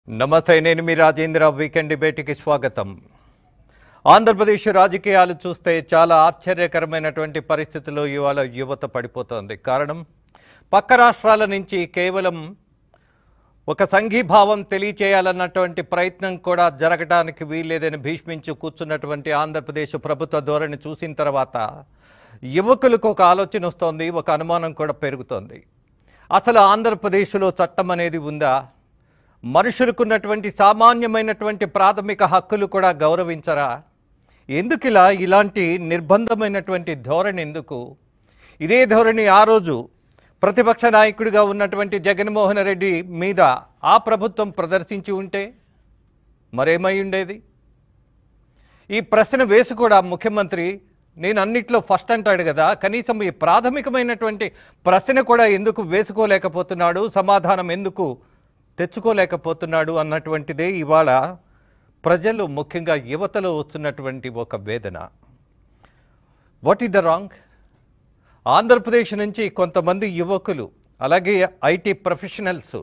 నమస్తే నేను మీ రాజేంద్ర వీకెండ్ డిబేట్కి స్వాగతం ఆంధ్రప్రదేశ్ రాజకీయాలు చూస్తే చాలా ఆశ్చర్యకరమైనటువంటి పరిస్థితుల్లో ఇవాళ యువత పడిపోతోంది కారణం పక్క రాష్ట్రాల నుంచి కేవలం ఒక సంఘీభావం తెలియచేయాలన్నటువంటి ప్రయత్నం కూడా జరగడానికి వీల్లేదని భీష్మించి కూర్చున్నటువంటి ఆంధ్రప్రదేశ్ ప్రభుత్వ ధోరణి చూసిన తర్వాత యువకులకు ఒక ఆలోచన వస్తోంది ఒక అనుమానం కూడా పెరుగుతోంది అసలు ఆంధ్రప్రదేశ్లో చట్టం అనేది ఉందా మనుషులకున్నటువంటి సామాన్యమైనటువంటి ప్రాథమిక హక్కులు కూడా గౌరవించరా ఎందుకు ఇలా ఇలాంటి నిర్బంధమైనటువంటి ధోరణి ఎందుకు ఇదే ధోరణి ఆ రోజు ప్రతిపక్ష నాయకుడిగా ఉన్నటువంటి జగన్మోహన్ రెడ్డి మీద ఆ ప్రభుత్వం ప్రదర్శించి ఉంటే మరేమై ఉండేది ఈ ప్రశ్న వేసి కూడా ముఖ్యమంత్రి నేను అన్నిట్లో ఫస్ట్ అంటాడు కదా కనీసం ఈ ప్రాథమికమైనటువంటి ప్రశ్న కూడా ఎందుకు వేసుకోలేకపోతున్నాడు సమాధానం ఎందుకు తెచ్చుకోలేకపోతున్నాడు అన్నటువంటిదే ఇవాళ ప్రజలు ముఖ్యంగా యువతలో వస్తున్నటువంటి ఒక వేదన what is the wrong Andhra Pradesh నుంచి కొంతమంది యువకులు అలాగే ఐటీ ప్రొఫెషనల్స్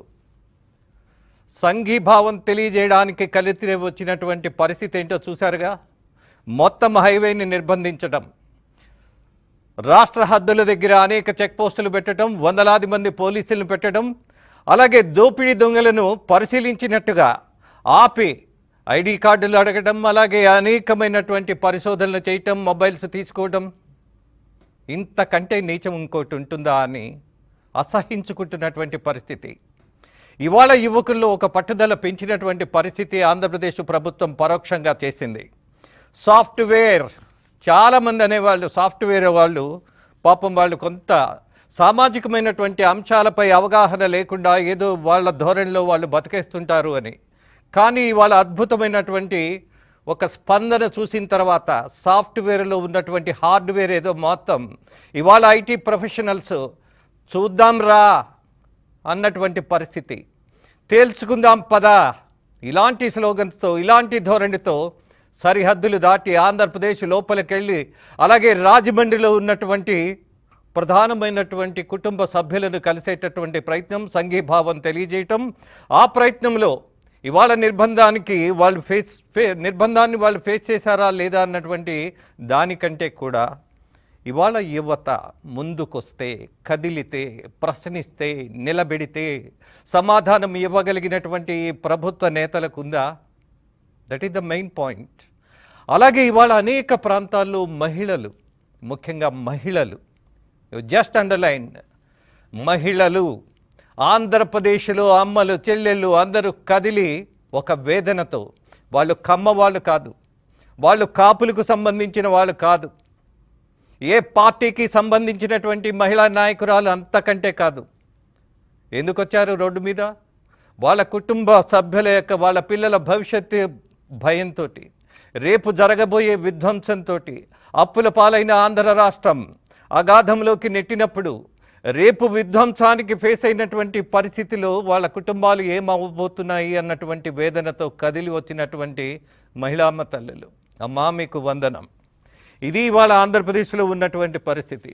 సంఘీభావం తెలియజేయడానికి కలిసి వచ్చినటువంటి పరిస్థితి ఏంటో చూశారుగా మొత్తం హైవేని నిర్బంధించడం రాష్ట్ర హద్దుల దగ్గర అనేక చెక్ పోస్టులు పెట్టడం వందలాది మంది పోలీసులను పెట్టడం అలాగే దోపిడీ దొంగలను పరిశీలించినట్టుగా ఆపి ఐడి కార్డులు అడగడం అలాగే అనేకమైనటువంటి పరిశోధనలు చేయటం మొబైల్స్ తీసుకోవడం ఇంతకంటే నీచం ఇంకోటి ఉంటుందా అని అసహించుకుంటున్నటువంటి పరిస్థితి ఇవాళ యువకుల్లో ఒక పట్టుదల పెంచినటువంటి పరిస్థితి ఆంధ్రప్రదేశ్ ప్రభుత్వం పరోక్షంగా చేసింది సాఫ్ట్వేర్ చాలామంది అనేవాళ్ళు సాఫ్ట్వేర్ వాళ్ళు పాపం వాళ్ళు కొంత సామాజికమైనటువంటి అంశాలపై అవగాహన లేకుండా ఏదో వాళ్ళ ధోరణిలో వాళ్ళు బతికేస్తుంటారు అని కానీ వాళ్ళ అద్భుతమైనటువంటి ఒక స్పందన చూసిన తర్వాత సాఫ్ట్వేర్లో ఉన్నటువంటి హార్డ్వేర్ ఏదో మొత్తం ఇవాళ ఐటీ ప్రొఫెషనల్స్ చూద్దాం రా అన్నటువంటి పరిస్థితి తేల్చుకుందాం పద ఇలాంటి స్లోగన్స్తో ఇలాంటి ధోరణితో సరిహద్దులు దాటి ఆంధ్రప్రదేశ్ లోపలికెళ్ళి అలాగే రాజమండ్రిలో ఉన్నటువంటి ప్రధానమైనటువంటి కుటుంబ సభ్యులను కలిసేటటువంటి ప్రయత్నం సంఘీభావం తెలియజేయటం ఆ ప్రయత్నంలో ఇవాళ నిర్బంధానికి వాళ్ళు ఫేస్ ఫే నిర్బంధాన్ని వాళ్ళు ఫేస్ చేశారా లేదా అన్నటువంటి దానికంటే కూడా ఇవాళ యువత ముందుకొస్తే కదిలితే ప్రశ్నిస్తే నిలబెడితే సమాధానం ఇవ్వగలిగినటువంటి ఈ ప్రభుత్వ నేతలకు ఉందా that is the main point అలాగే ఇవాళ అనేక ప్రాంతాల్లో మహిళలు ముఖ్యంగా మహిళలు జస్ట్ అండర్లైన్ మహిళలు ఆంధ్రప్రదేశ్లో అమ్మలు చెల్లెళ్ళు అందరూ కదిలి ఒక వేదనతో వాళ్ళు కమ్మ వాళ్ళు కాదు వాళ్ళు కాపులకు సంబంధించిన వాళ్ళు కాదు ఏ పార్టీకి సంబంధించినటువంటి మహిళా నాయకురాలు అంతకంటే కాదు ఎందుకు వచ్చారు రోడ్డు మీద వాళ్ళ కుటుంబ సభ్యుల యొక్క వాళ్ళ పిల్లల భవిష్యత్తు భయంతో రేపు జరగబోయే విధ్వంసంతో అప్పుల పాలైన ఆంధ్ర రాష్ట్రం అగాధంలోకి నెట్టినప్పుడు రేపు విధ్వంసానికి ఫేస్ అయినటువంటి పరిస్థితిలో వాళ్ళ కుటుంబాలు ఏమవ్వబోతున్నాయి అన్నటువంటి వేదనతో కదిలి వచ్చినటువంటి మహిళామ్మ తల్లులు అమ్మా మీకు వందనం ఇది ఇవాళ ఆంధ్రప్రదేశ్లో ఉన్నటువంటి పరిస్థితి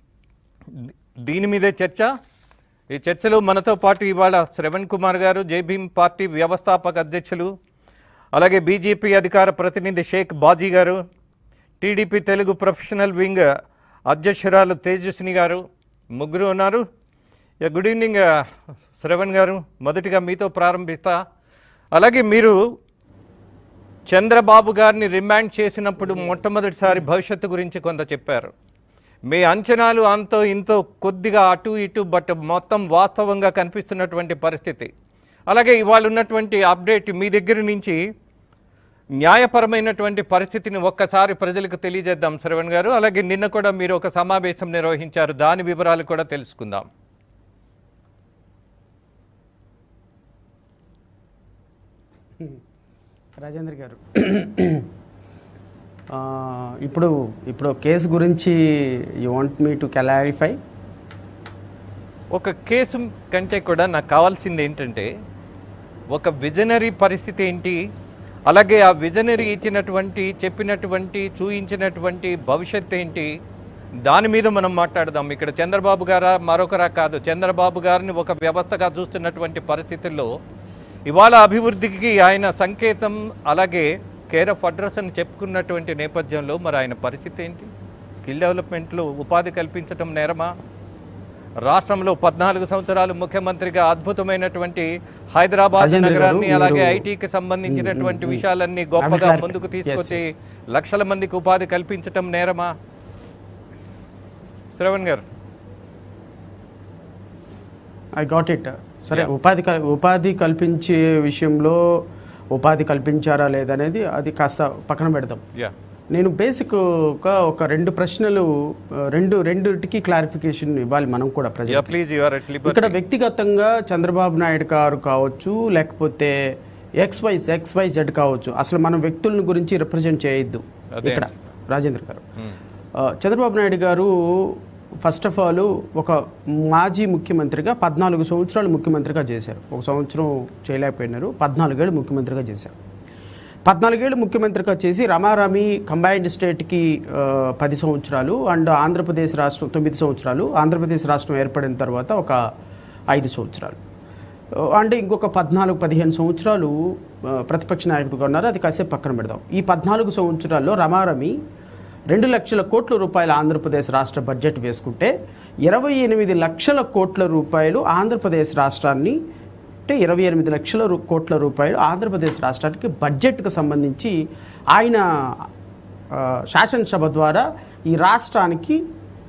దీని మీదే చర్చ ఈ చర్చలో మనతో పాటు ఇవాళ శ్రవణ్ కుమార్ గారు జైభీం పార్టీ వ్యవస్థాపక అధ్యక్షులు అలాగే బీజేపీ అధికార ప్రతినిధి షేక్ బాజీ గారు టీడీపీ తెలుగు ప్రొఫెషనల్ వింగ్ అధ్యక్షురాలు తేజస్విని గారు ముగ్గురు ఉన్నారు యా, గుడ్ ఈవినింగ్ ఆ, శ్రవణ్ గారు మొదటిగా మీతో ప్రారంభిస్తా అలాగే మీరు చంద్రబాబు గారిని రిమాండ్ చేసినప్పుడు మొట్టమొదటిసారి భవిష్యత్తు గురించి కొంత చెప్పారు మీ అంచనాలు అంతో ఇంతో కొద్దిగా అటు ఇటు బట్ మొత్తం వాస్తవంగా కనిపిస్తున్నటువంటి పరిస్థితి అలాగే ఇవాళ ఉన్నటువంటి అప్డేట్ మీ దగ్గర నుంచి న్యాయపరమైనటువంటి పరిస్థితిని ఒక్కసారి ప్రజలకు తెలియజేద్దాం శ్రవణ్ గారు అలాగే నిన్న కూడా మీరు ఒక సమావేశం నిర్వహించారు దాని వివరాలు కూడా తెలుసుకుందాం రాజేంద్ర గారు ఆ, ఇప్పుడు ఇప్పుడు కేసు గురించి you want me to clarify ఒక కేసు కంటే కూడా నాకు కావాల్సింది ఏంటంటే ఒక విజనరీ పరిస్థితి ఏంటి అలాగే ఆ విజనరీ ఇచ్చినటువంటి చెప్పినటువంటి చూయించినటువంటి భవిష్యత్ ఏంటి దాని మీద మనం మాట్లాడదాం ఇక్కడ చంద్రబాబు గారా మరొకరా కాదు చంద్రబాబు గారిని ఒక వ్యవస్థగా చూస్తున్నటువంటి పరిస్థితుల్లో ఇవాళ అభివృద్ధికి ఆయన సంకేతం అలాగే కేర్ ఆఫ్ అడ్రస్ అని చెప్పుకున్నటువంటి నేపథ్యంలో మరి ఆయన పరిస్థితి ఏంటి స్కిల్ డెవలప్మెంట్లో ఉపాధి కల్పించటం నేరమా రాష్ట్రంలో పద్నాలుగు సంవత్సరాలు ముఖ్యమంత్రిగా అద్భుతమైనటువంటి హైదరాబాద్ రాజేంద్ర గారు, నగరాన్ని అలాగే మీరు- ఐటీకి సంబంధించినటువంటి విషయాలన్నీ గొప్పగా clarify. ముందుకు Yes, తీసుకొచ్చి yes. లక్షల మందికి ఉపాధి కల్పించటం నేరమా శ్రవణ్ గారు ఐ గాట్ ఇట్ సరే ఉపాధి కల్- ఉపాధి కల్పించే విషయంలో ఉపాధి కల్పించారా లేదనేది అది కాస్త పక్కన పెడదాం యా నేను బేసిక్గా ఒక రెండు ప్రశ్నలు ఆ, రెండు రెండుటికి క్లారిఫికేషన్ ఇవ్వాలి మనం కూడా ప్రజలు యా ప్లీజ్ యువర్ ఎట్ ఇక్కడ వ్యక్తిగతంగా చంద్రబాబు నాయుడు గారు కావచ్చు లేకపోతే X Y X Y Z కావచ్చు అసలు మనం వ్యక్తులను గురించి రిప్రజెంట్ చేయొద్దు అదే. ఇక్కడ రాజేంద్ర గారు ఆ, చంద్రబాబు నాయుడు గారు ఫస్ట్ ఆఫ్ ఆల్ ఒక మాజీ ముఖ్యమంత్రిగా పద్నాలుగు సంవత్సరాలు ముఖ్యమంత్రిగా చేశారు ఒక సంవత్సరం చేయలేకపోయినారు పద్నాలుగేళ్ళు ముఖ్యమంత్రిగా చేశారు పద్నాలుగేళ్ళు ముఖ్యమంత్రిగా చేసి రమారమి కంబైన్డ్ స్టేట్కి ఆ, పది సంవత్సరాలు అండ్ ఆంధ్రప్రదేశ్ రాష్ట్రం తొమ్మిది సంవత్సరాలు ఆంధ్రప్రదేశ్ రాష్ట్రం ఏర్పడిన తర్వాత ఒక ఐదు సంవత్సరాలు ఆ, అంటే ఇంకొక పద్నాలుగు పదిహేను సంవత్సరాలు ఆ, ప్రతిపక్ష నాయకుడిగా ఉన్నారు అది కాసేపు పక్కన పెడదాం ఈ పద్నాలుగు సంవత్సరాల్లో రమారమి రెండు లక్షల కోట్ల రూపాయల ఆంధ్రప్రదేశ్ రాష్ట్ర బడ్జెట్ వేసుకుంటే ఇరవై ఎనిమిది లక్షల కోట్ల రూపాయలు ఆంధ్రప్రదేశ్ రాష్ట్రాన్ని అంటే ఇరవై ఎనిమిది లక్షల రూ- కోట్ల రూపాయలు ఆంధ్రప్రదేశ్ రాష్ట్రానికి బడ్జెట్కు సంబంధించి ఆయన ఆ, శాసనసభ ద్వారా ఈ రాష్ట్రానికి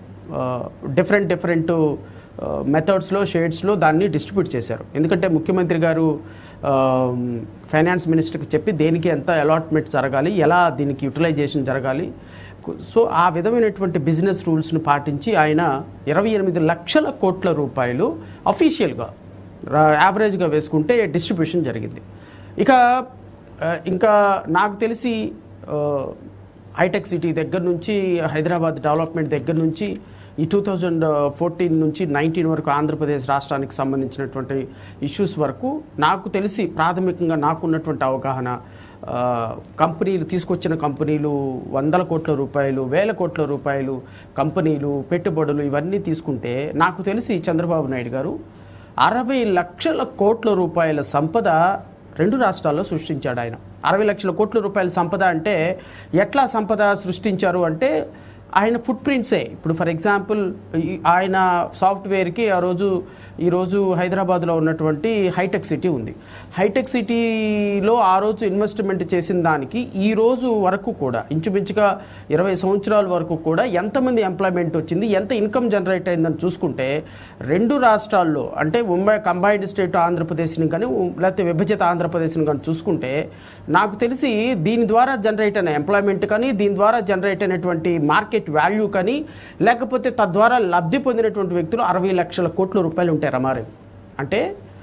డిఫరెంట్ డిఫరెంట్ మెథడ్స్లో షేడ్స్లో దాన్ని డిస్ట్రిబ్యూట్ చేశారు ఎందుకంటే ముఖ్యమంత్రి గారు ఆ, ఫైనాన్స్ మినిస్టర్కి చెప్పి దేనికి ఎంత అలాట్మెంట్ జరగాలి ఎలా దీనికి యూటిలైజేషన్ జరగాలి కు- సో ఆ విధమైనటువంటి బిజినెస్ రూల్స్ను పాటించి ఆయన ఇరవై ఎనిమిది లక్షల కోట్ల రూపాయలు అఫీషియల్గా యావరేజ్గా వేసుకుంటే డిస్ట్రిబ్యూషన్ జరిగింది ఇక ఆ, ఇంకా నాకు తెలిసి ఆ, హైటెక్ సిటీ దగ్గర నుంచి హైదరాబాద్ డెవలప్మెంట్ దగ్గర నుంచి ఈ టూ థౌజండ్ ఫోర్టీన్ నుంచి నైన్టీన్ వరకు ఆంధ్రప్రదేశ్ రాష్ట్రానికి సంబంధించినటువంటి ఇష్యూస్ వరకు నాకు తెలిసి ప్రాథమికంగా నాకున్నటువంటి అవగాహన ఆ, కంపెనీలు తీసుకొచ్చిన కంపెనీలు వందల కోట్ల రూపాయలు వేల కోట్ల రూపాయలు కంపెనీలు పెట్టుబడులు ఇవన్నీ తీసుకుంటే నాకు తెలిసి చంద్రబాబు నాయుడు గారు అరవై లక్షల కోట్ల రూపాయల సంపద రెండు రాష్ట్రాల్లో సృష్టించాడు ఆయన అరవై లక్షల కోట్ల రూపాయల సంపద అంటే ఎట్లా సంపద సృష్టించారు అంటే ఆయన ఫుట్ ప్రింట్సే ఇప్పుడు ఫర్ ఎగ్జాంపుల్ ఈ- ఆయన సాఫ్ట్వేర్కి ఆ రోజు ఈరోజు హైదరాబాద్లో ఉన్నటువంటి హైటెక్ సిటీ ఉంది హైటెక్ సిటీలో ఆ రోజు ఇన్వెస్ట్మెంట్ చేసిన దానికి ఈ రోజు వరకు కూడా ఇంచుమించుగా ఇరవై సంవత్సరాల వరకు కూడా ఎంతమంది ఎంప్లాయ్మెంట్ వచ్చింది ఎంత ఇన్కమ్ జనరేట్ అయిందని చూసుకుంటే రెండు రాష్ట్రాల్లో అంటే ముంబై కంబైన్డ్ స్టేట్ ఆంధ్రప్రదేశ్ని కానీ ఉ- లేకపోతే విభజిత ఆంధ్రప్రదేశ్ని కానీ చూసుకుంటే నాకు తెలిసి దీని ద్వారా జనరేట్ అయిన ఎంప్లాయ్మెంట్ కానీ దీని ద్వారా జనరేట్ అయినటువంటి మార్కెట్ వాల్యూ కానీ లేకపోతే తద్వారా లబ్ధి పొందినటువంటి వ్యక్తులు అరవై లక్షల కోట్ల రూపాయలు ఉంటాయి రమారే అంటే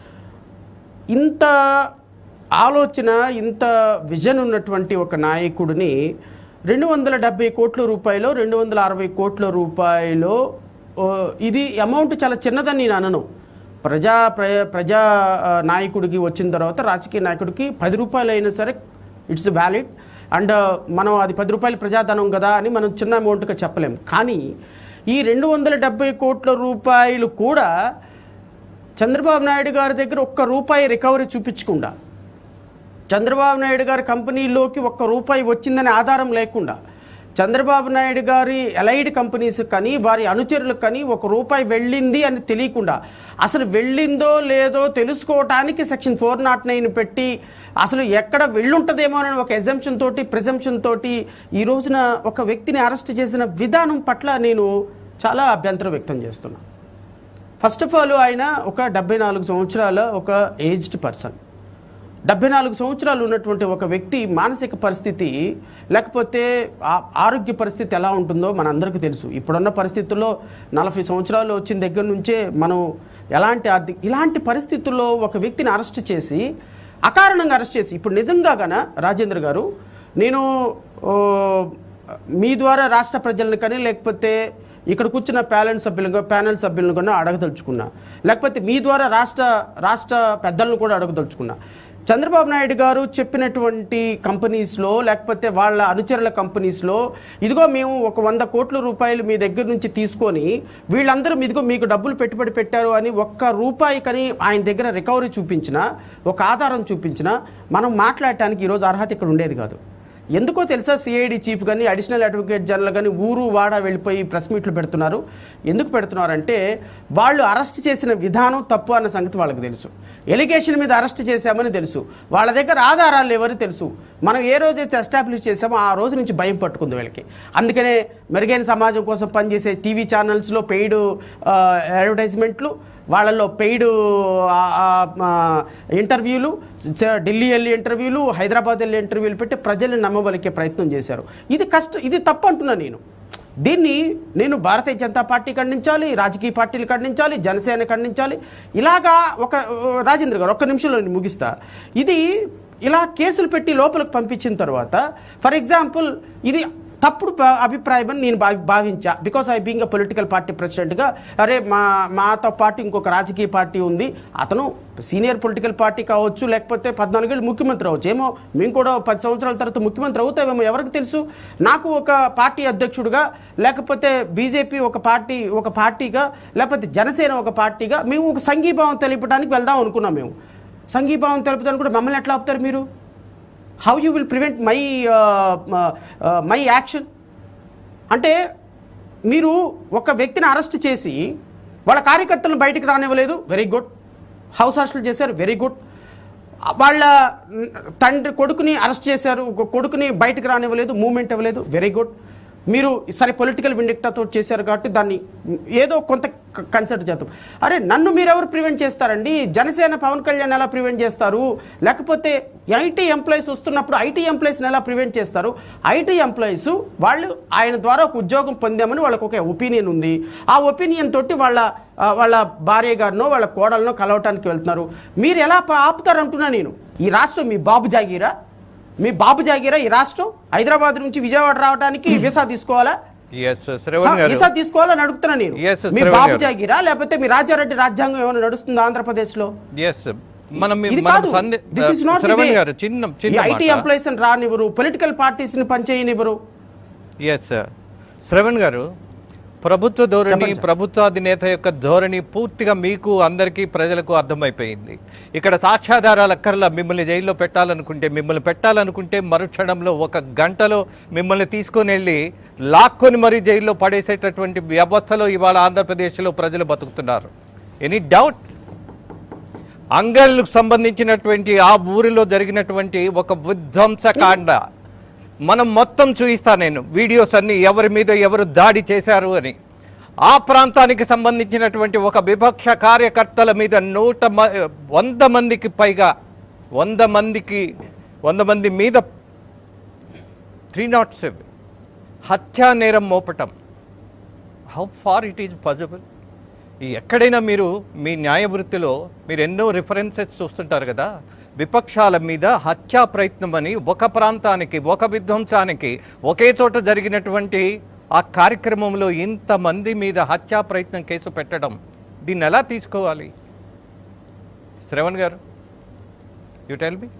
ఇంత ఆలోచన ఇంత విజన్ ఉన్నటువంటి ఒక నాయకుడిని రెండు వందల డెబ్బై కోట్ల రూపాయలు రెండు వందల అరవై కోట్ల రూపాయలు ఓ, ఇది అమౌంట్ చాలా చిన్నదని నేను అనను ప్రజా ప్ర ప్రజా ఆ, నాయకుడికి వచ్చిన తర్వాత రాజకీయ నాయకుడికి పది రూపాయలు అయినా సరే ఇట్స్ వ్యాలిడ్ అండ్ మనం అది పది రూపాయలు ప్రజాధనం కదా అని మనం చిన్న అమౌంట్గా చెప్పలేం కానీ ఈ రెండు వందల డెబ్బై కోట్ల రూపాయలు కూడా చంద్రబాబు నాయుడు గారి దగ్గర ఒక్క రూపాయి రికవరీ చూపించకుండా చంద్రబాబు నాయుడు గారి కంపెనీలోకి ఒక్క రూపాయి వచ్చిందనే ఆధారం లేకుండా చంద్రబాబు నాయుడు గారి ఎలైడ్ కంపెనీస్ కానీ వారి అనుచరులకు కానీ ఒక రూపాయి వెళ్ళింది అని తెలియకుండా అసలు వెళ్ళిందో లేదో తెలుసుకోవటానికి సెక్షన్ ఫోర్ నాట్ నైన్ పెట్టి అసలు ఎక్కడ వెళ్ళుంటుందేమో అని ఒక ఎగ్జంప్షన్ తోటి ప్రిజంప్షన్ తోటి ఈ రోజున ఒక వ్యక్తిని అరెస్ట్ చేసిన విధానం పట్ల నేను చాలా అభ్యంతరం వ్యక్తం చేస్తున్నాను ఫస్ట్ ఆఫ్ ఆల్ ఆయన ఒక డెబ్బై నాలుగు సంవత్సరాల ఒక ఏజ్డ్ పర్సన్ డెబ్బై నాలుగు సంవత్సరాలు ఉన్నటువంటి ఒక వ్యక్తి మానసిక పరిస్థితి లేకపోతే ఆ- ఆరోగ్య పరిస్థితి ఎలా ఉంటుందో మనందరికీ తెలుసు ఇప్పుడున్న పరిస్థితుల్లో నలభై సంవత్సరాలు వచ్చిన దగ్గర నుంచే మనం ఎలాంటి ఆర్థిక ఇలాంటి పరిస్థితుల్లో ఒక వ్యక్తిని అరెస్ట్ చేసి అకారణంగా అరెస్ట్ చేసి ఇప్పుడు నిజంగా గన రాజేంద్ర గారు నేను ఓ, మీ ద్వారా రాష్ట్ర ప్రజలను కానీ లేకపోతే ఇక్కడ కూర్చున్న ప్యానల్ సభ్యులను ప్యానల్ సభ్యులను కూడా అడగదలుచుకున్నా లేకపోతే మీ ద్వారా రాష్ట్ర రాష్ట్ర పెద్దలను కూడా అడగదలుచుకున్నా చంద్రబాబు నాయుడు గారు చెప్పినటువంటి కంపెనీస్లో లేకపోతే వాళ్ళ అనుచరుల కంపెనీస్లో ఇదిగో మేము ఒక వంద కోట్ల రూపాయలు మీ దగ్గర నుంచి తీసుకొని వీళ్ళందరూ ఇదిగో మీకు డబ్బులు పెట్టుబడి పెట్టారు అని ఒక్క రూపాయి కని ఆయన దగ్గర రికవరీ చూపించినా ఒక ఆధారం చూపించినా మనం మాట్లాడటానికి ఈరోజు అర్హత ఇక్కడ ఉండేది కాదు ఎందుకో తెలుసా సిఐడి చీఫ్ కానీ అడిషనల్ అడ్వకేట్ జనరల్ కానీ ఊరు వాడ వెళ్ళిపోయి ప్రెస్ మీట్లు పెడుతున్నారు ఎందుకు పెడుతున్నారంటే వాళ్ళు అరెస్ట్ చేసిన విధానం తప్పు అన్న సంగతి వాళ్ళకి తెలుసు ఎలిగేషన్ మీద అరెస్ట్ చేశామని తెలుసు వాళ్ళ దగ్గర ఆధారాలు లేవని తెలుసు మనం ఏ రోజైతే ఎస్టాబ్లిష్ చేసామో ఆ రోజు నుంచి భయం పట్టుకుంది వీళ్ళకి అందుకనే మెరుగైన సమాజం కోసం పనిచేసే టీవీ ఛానల్స్లో పెయిడ్ అడ్వర్టైజ్మెంట్లు వాళ్ళల్లో పెయిడ్ ఇంటర్వ్యూలు చ- ఢిల్లీ వెళ్ళి ఇంటర్వ్యూలు హైదరాబాద్ వెళ్ళి ఇంటర్వ్యూలు పెట్టి ప్రజల్ని నమ్మబలికే ప్రయత్నం చేశారు ఇది కష్టం ఇది తప్పు అంటున్నా నేను దీన్ని నేను భారతీయ జనతా పార్టీ ఖండించాలి రాజకీయ పార్టీలు ఖండించాలి జనసేన ఖండించాలి ఇలాగా ఒక రాజేంద్ర గారు ఒక్క నిమిషంలో నేను ముగిస్తా ఇది ఇలా కేసులు పెట్టి లోపలికి పంపించిన తర్వాత ఫర్ ఎగ్జాంపుల్ ఇది తప్పుడు ప- అభిప్రాయం అని నేను భావి భావించా because I being a political party ప్రెసిడెంట్గా అరే మా మాతో పాటు ఇంకొక రాజకీయ పార్టీ ఉంది అతను సీనియర్ పొలిటికల్ పార్టీ కావచ్చు లేకపోతే పద్నాలుగేళ్ళు ముఖ్యమంత్రి అవ్వచ్చు ఏమో మేము కూడా పది సంవత్సరాల తర్వాత ముఖ్యమంత్రి అవుతామేమో ఎవరికి తెలుసు నాకు ఒక పార్టీ అధ్యక్షుడిగా లేకపోతే బీజేపీ ఒక పార్టీ ఒక పార్టీగా లేకపోతే జనసేన ఒక పార్టీగా మేము ఒక సంఘీభావం తెలిపడానికి వెళ్దాం అనుకున్నాం మేము సంఘీభావం తెలుపుతాను కూడా మమ్మల్ని ఎట్లా ఆపుతారు మీరు how you will prevent my my action అంటే మీరు ఒక వ్యక్తిని అరెస్ట్ చేసి వాళ్ళ కార్యకర్తలను బయటికి రానివ్వలేదు వెరీ గుడ్ హౌస్ అరెస్టులు చేశారు వెరీ గుడ్ వాళ్ళ తండ్రి కొడుకుని అరెస్ట్ చేశారు ఒక కొడుకుని బయటికి రానివ్వలేదు మూమెంట్ ఇవ్వలేదు వెరీ గుడ్ మీరు సరే పొలిటికల్ విండిక్టాతో చేశారు కాబట్టి దాన్ని ఏదో కొంత కన్సిడర్ చేద్దాం అరే నన్ను మీరెవరు ప్రివెంట్ చేస్తారండి జనసేన పవన్ కళ్యాణ్ ఎలా ప్రివెంట్ చేస్తారు లేకపోతే ఐటీ ఎంప్లాయీస్ వస్తున్నప్పుడు ఐటీ ఎంప్లాయీస్ని ఎలా ప్రివెంట్ చేస్తారు ఐటీ ఎంప్లాయీస్ వాళ్ళు ఆయన ద్వారా ఒక ఉద్యోగం పొందామని వాళ్ళకు ఒక ఒపీనియన్ ఉంది ఆ ఒపీనియన్ తోటి వాళ్ళ ఆ, వాళ్ళ భార్య గారినో వాళ్ళ కోడలనో కలవటానికి వెళ్తున్నారు మీరు ఎలా ప- ఆపుతారంటున్నా నేను ఈ రాష్ట్రం మీ బాబు జాగీరా మీ బాబు జాగీరా ఈ రాష్ట్రం హైదరాబాద్ నుంచి విజయవాడ రావడానికి వీసా తీసుకోవాలా ఎస్ శ్రవణ్ గారు వీసా తీసుకోవాలని అడుగుతున్నా నేను Yes, మీ శ్రవణ్ బాబు గారు. జాగీరా లేకపోతే మీ రాజారెడ్డి రాజ్యాంగం ఏమైనా నడుస్తుందా ఆంధ్రప్రదేశ్ లో ఎస్ మనం ఇది మనం కాదు సందే- దిస్ ఇస్ నాట్ శ్రవణ్ గారు చిన్న చిన్న ఐటీ మాట. ఎంప్లాయీస్ రానివ్వరు పొలిటికల్ పార్టీస్ ని పనిచేయనివ్వరు ఎస్ శ్రవణ్ గారు ప్రభుత్వ ధోరణి చెప్పండి సార్. ప్రభుత్వాధినేత యొక్క ధోరణి పూర్తిగా మీకు అందరికీ ప్రజలకు అర్థమైపోయింది ఇక్కడ సాక్ష్యాధారాలు అక్కర్లా మిమ్మల్ని జైల్లో పెట్టాలనుకుంటే మిమ్మల్ని పెట్టాలనుకుంటే మరుక్షణంలో ఒక గంటలో మిమ్మల్ని తీసుకొని వెళ్ళి లాక్కొని మరీ జైల్లో పడేసేటటువంటి వ్యవస్థలో ఇవాళ ఆంధ్రప్రదేశ్లో ప్రజలు బతుకుతున్నారు ఎనీ డౌట్ అంగళ్ళకు సంబంధించినటువంటి ఆ ఊరిలో జరిగినటువంటి ఒక విధ్వంసకాండ మనం మొత్తం చూయిస్తా నేను వీడియోస్ అన్ని ఎవరి మీద ఎవరు దాడి చేశారు అని ఆ ప్రాంతానికి సంబంధించినటువంటి ఒక విపక్ష కార్యకర్తల మీద నూట మ- వంద మందికి పైగా వంద మందికి వంద మంది మీద త్రీ నాట్ సెవెన్ హత్యా నేరం మోపటం how far it is possible ఎక్కడైనా మీరు మీ న్యాయ వృత్తిలో మీరు ఎన్నో రిఫరెన్సెస్ చూస్తుంటారు కదా విపక్షాల మీద హత్యా ప్రయత్నం అని ఒక ప్రాంతానికి ఒక విధ్వంసానికి ఒకే చోట జరిగినటువంటి ఆ కార్యక్రమంలో ఇంతమంది మీద హత్యా ప్రయత్నం కేసు పెట్టడం దీన్ని ఎలా తీసుకోవాలి శ్రవణ్ గారు యు టెల్ మీ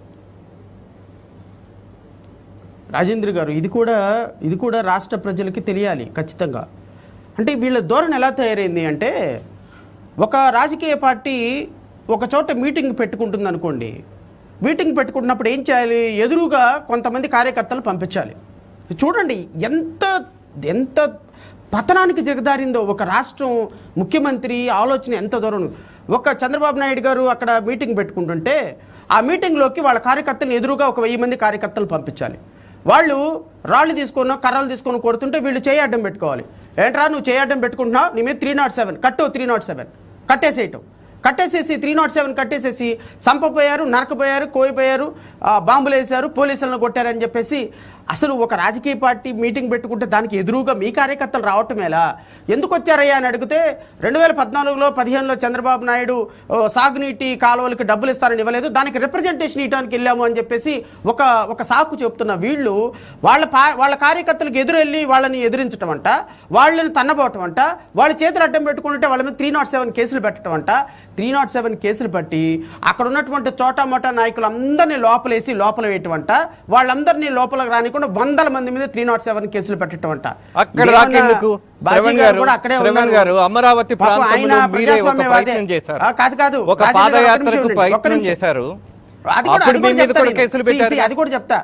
రాజేంద్ర గారు ఇది కూడా ఇది కూడా రాష్ట్ర ప్రజలకి తెలియాలి ఖచ్చితంగా అంటే వీళ్ళ ధోరణి ఎలా తయారైంది అంటే ఒక రాజకీయ పార్టీ ఒక చోట మీటింగ్ పెట్టుకుంటుంది అనుకోండి మీటింగ్ పెట్టుకుంటున్నప్పుడు ఏం చేయాలి ఎదురుగా కొంతమంది కార్యకర్తలు పంపించాలి చూడండి ఎంత ఎంత పతనానికి జగదారిందో ఒక రాష్ట్రం ముఖ్యమంత్రి ఆలోచన ఎంత దూరం ఉంది. ఒక చంద్రబాబు నాయుడు గారు అక్కడ మీటింగ్ పెట్టుకుంటుంటే ఆ మీటింగ్లోకి వాళ్ళ కార్యకర్తలు ఎదురుగా ఒక వెయ్యి మంది కార్యకర్తలు పంపించాలి వాళ్ళు రాళ్ళు తీసుకొని కర్రలు తీసుకొని కొడుతుంటే వీళ్ళు చేయి అడ్డం పెట్టుకోవాలి ఏంట్రా నువ్వు చేయి అడ్డం పెట్టుకుంటున్నావు నీ మీద త్రీ నాట్ సెవెన్ కట్టు త్రీ నాట్ సెవెన్ కట్టేసేయటం కట్టేసేసి త్రీ నాట్ సెవెన్ కట్టేసేసి చంపపోయారు నరకపోయారు కోయిపోయారు ఆ, బాంబులు వేశారు పోలీసులను కొట్టారని చెప్పేసి అసలు ఒక రాజకీయ పార్టీ మీటింగ్ పెట్టుకుంటే దానికి ఎదురుగా మీ కార్యకర్తలు రావటం ఎలా ఎందుకు వచ్చారయ్యా అని అడిగితే రెండు వేల పద్నాలుగులో పదిహేనులో చంద్రబాబు నాయుడు ఓ, సాగునీటి కాలువలకి డబ్బులు ఇస్తారని ఇవ్వలేదు దానికి రిప్రజెంటేషన్ ఇవ్వడానికి వెళ్ళాము అని చెప్పేసి ఒక ఒక సాకు చెప్తున్న వీళ్ళు వాళ్ళ పా వాళ్ళ కార్యకర్తలకు ఎదురెళ్ళి వాళ్ళని ఎదిరించడం అంట వాళ్ళని తన్నబోవటం అంట వాళ్ళ చేతులు అడ్డం పెట్టుకుంటే వాళ్ళ మీద త్రీ నాట్ సెవెన్ కేసులు పెట్టడం అంట త్రీ నాట్ సెవెన్ కేసులు పట్టి అక్కడ ఉన్నటువంటి చోటా మోటా నాయకులు అందరినీ లోపలేసి లోపల వేయటమంట వాళ్ళందరినీ లోపలికి రానికుండా వందల మంది మీద త్రీ నాట్ సెవెన్ కేసులు పెట్టడం అంట అక్కడ ఏమన్నా రాకేందుకు బాజీ శ్రవణ్ గారు గారు కూడా అక్కడే శ్రవణ్ ఉన్నారు. గారు అమరావతి పాపం ఆయన ప్రాంతంలో మీరే ఒక ప్రజాస్వామ్యవాదే. ప్రయత్నం చేశారు ఆ, కాదు కాదు ఒక రాజేంద్ర గారు, ఒక్క పాదయాత్రకు నిమిషం ఉండండి, ఒక్క ప్రయత్నం నిమిషం. చేశారు అది కూడా అప్పుడు అది మీ కూడా మీద చెప్తా కూడా నేను. కేసులు See, see, పెట్టారు అది కూడా చెప్తా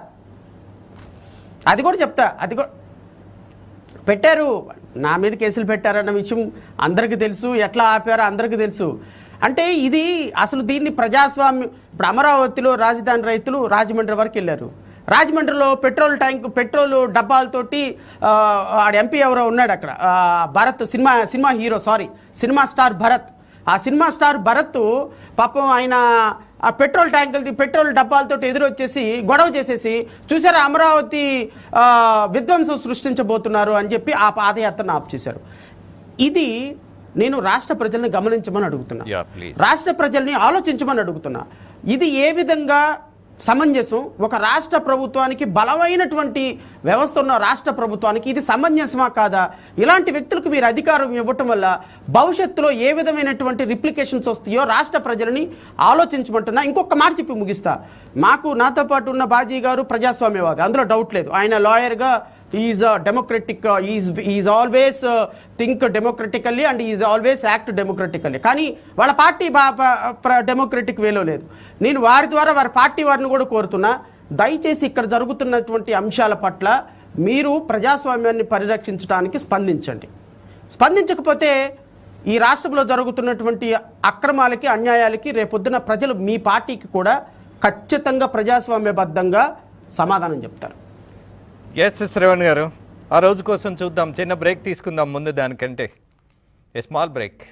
అది కూడా చెప్తా అది కూడా పెట్టారు నా మీద కేసులు పెట్టారన్న విషయం అందరికీ తెలుసు ఎట్లా ఆపారో అందరికీ తెలుసు అంటే ఇది అసలు దీన్ని ప్రజాస్వామ్యం ఇప్పుడు అమరావతిలో రాజధాని రైతులు రాజమండ్రి వరకు వెళ్ళారు రాజమండ్రిలో పెట్రోల్ ట్యాంక్ పెట్రోల్ డబ్బాలతోటి ఆ, ఆడ ఎంపీ ఎవరో ఉన్నాడు అక్కడ ఆ, Bharat cinema cinema hero sorry cinema star Bharat ఆ సినిమా స్టార్ భరత్ పాపం ఆయన ఆ పెట్రోల్ ట్యాంకులది పెట్రోల్ డబ్బాలతో ఎదురొచ్చేసి గొడవ చేసేసి చూసారా అమరావతి ఆ, విధ్వంసం సృష్టించబోతున్నారు అని చెప్పి ఆ పాదయాత్రను ఆపు చేశారు ఇది నేను రాష్ట్ర ప్రజల్ని గమనించమని అడుగుతున్నా Yeah, please. రాష్ట్ర ప్రజల్ని ఆలోచించమని అడుగుతున్నా ఇది ఏ విధంగా సమంజసం ఒక రాష్ట్ర ప్రభుత్వానికి బలమైనటువంటి వ్యవస్థ ఉన్న రాష్ట్ర ప్రభుత్వానికి ఇది సమంజసమా కాదా ఇలాంటి వ్యక్తులకు మీరు అధికారం ఇవ్వటం వల్ల భవిష్యత్తులో ఏ విధమైనటువంటి రిప్లికేషన్స్ వస్తాయో రాష్ట్ర ప్రజలని ఆలోచించమంటున్నా ఇంకొక మాట చెప్పి ముగిస్తా మాకు నాతో పాటు ఉన్న బాజీ గారు ప్రజాస్వామ్యవాది అందులో డౌట్ లేదు ఆయన లాయర్గా is democratic is is always think democratically and is always act democratically కానీ వాళ్ళ పార్టీ బా డెమోక్రటిక్ వేలో లేదు నేను వారి ద్వారా వారి పార్టీ వారిని కూడా కోరుతున్నా దయచేసి ఇక్కడ జరుగుతున్నటువంటి అంశాల పట్ల మీరు ప్రజాస్వామ్యాన్ని పరిరక్షించడానికి స్పందించండి స్పందించకపోతే ఈ రాష్ట్రంలో జరుగుతున్నటువంటి అక్రమాలకి అన్యాయాలకి రేపొద్దున ప్రజలు మీ పార్టీకి కూడా ఖచ్చితంగా ప్రజాస్వామ్యబద్ధంగా సమాధానం చెప్తారు ఎస్ శ్రవణ్ గారు ఆ రోజు కోసం చూద్దాం చిన్న బ్రేక్ తీసుకుందాం ముందు దానికంటే ఏ స్మాల్ బ్రేక్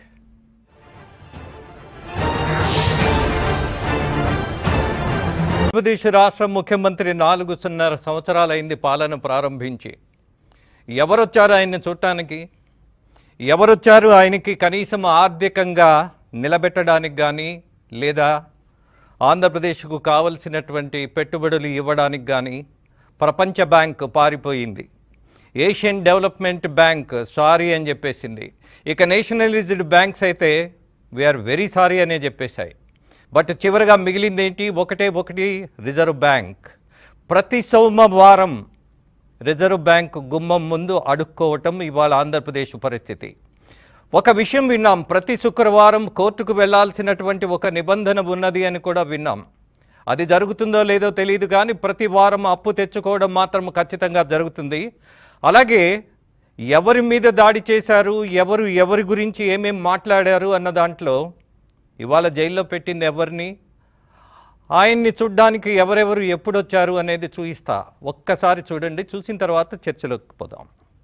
ఆంధ్రప్రదేశ్ రాష్ట్ర ముఖ్యమంత్రి నాలుగున్నర సంవత్సరాలైంది పాలన ప్రారంభించి ఎవరొచ్చారు ఆయన్ని చూడటానికి ఎవరొచ్చారు ఆయనకి కనీసం ఆర్థికంగా నిలబెట్టడానికి కానీ లేదా ఆంధ్రప్రదేశ్కు కావలసినటువంటి పెట్టుబడులు ఇవ్వడానికి కానీ ప్రపంచ బ్యాంక్ పారిపోయింది ఏషియన్ డెవలప్మెంట్ బ్యాంక్ సారీ అని చెప్పేసింది ఇక నేషనలైజ్డ్ బ్యాంక్స్ అయితే వీఆర్ వెరీ సారీ అనే చెప్పేశాయి బట్ చివరిగా మిగిలింది ఏంటి ఒకటే ఒకటి రిజర్వ్ బ్యాంక్ ప్రతి సోమవారం రిజర్వ్ బ్యాంక్ గుమ్మం ముందు అడుక్కోవటం ఇవాళ ఆంధ్రప్రదేశ్ పరిస్థితి ఒక విషయం విన్నాం ప్రతి శుక్రవారం కోర్టుకు వెళ్లాల్సినటువంటి ఒక నిబంధన ఉన్నది అని కూడా విన్నాం అది జరుగుతుందో లేదో తెలియదు కానీ ప్రతి వారం అప్పు తెచ్చుకోవడం మాత్రం ఖచ్చితంగా జరుగుతుంది అలాగే ఎవరి మీద దాడి చేశారు ఎవరు ఎవరి గురించి ఏమేం మాట్లాడారు అన్న దాంట్లో ఇవాళ జైల్లో పెట్టింది ఎవరిని ఆయన్ని చూడ్డానికి ఎవరెవరు ఎప్పుడు వచ్చారు అనేది చూయిస్తా ఒక్కసారి చూడండి చూసిన తర్వాత చర్చలోకి పోదాం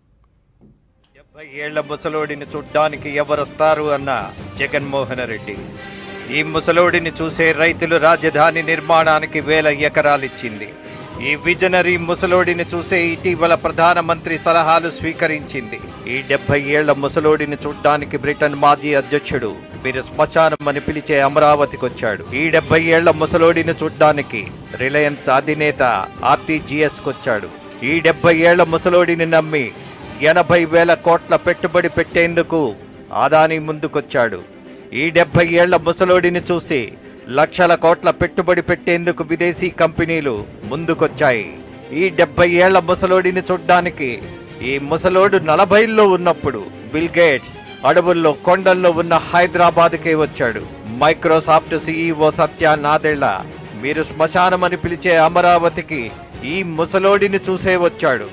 డెబ్బై ఏళ్ల ముసలోడిని చూడ్డానికి ఎవరొస్తారు అన్న జగన్మోహన్ రెడ్డి ఈ ముసలోడిని చూసే రైతులు రాజధాని నిర్మాణానికి వేల ఎకరాలిచ్చింది ఈ విజనరీ ముసలోడిని చూసే ఇటీవల ప్రధానమంత్రి సలహాలు స్వీకరించింది ఈ డెబ్బై ఏళ్ల ముసలోడిని చూడ్డానికి బ్రిటన్ మాజీ అధ్యక్షుడు మీరు శ్మశానం అని పిలిచే అమరావతికి వచ్చాడు ఈ డెబ్బై ఏళ్ల ముసలోడిని చూడ్డానికి రిలయన్స్ అధినేత ఆర్టీజీఎస్ వచ్చాడు ఈ డెబ్బై ఏళ్ల ముసలోడిని నమ్మి ఎనభై వేల కోట్ల పెట్టుబడి పెట్టేందుకు ఆదాని ముందుకొచ్చాడు ఈ డెబ్బై ఏళ్ల ముసలోడిని చూసి లక్షల కోట్ల పెట్టుబడి పెట్టేందుకు విదేశీ కంపెనీలు ముందుకొచ్చాయి ఈ డెబ్బై ఏళ్ల ముసలోడిని చూడ్డానికి ఈ ముసలోడు నలభైల్లో ఉన్నప్పుడు బిల్ గేట్స్ అడవుల్లో కొండల్లో ఉన్న హైదరాబాద్కే వచ్చాడు మైక్రోసాఫ్ట్ సీఈఓ సత్య నాదెళ్ల మీరు శ్మశానం అని పిలిచే అమరావతికి ఈ ముసలోడిని చూసే వచ్చాడు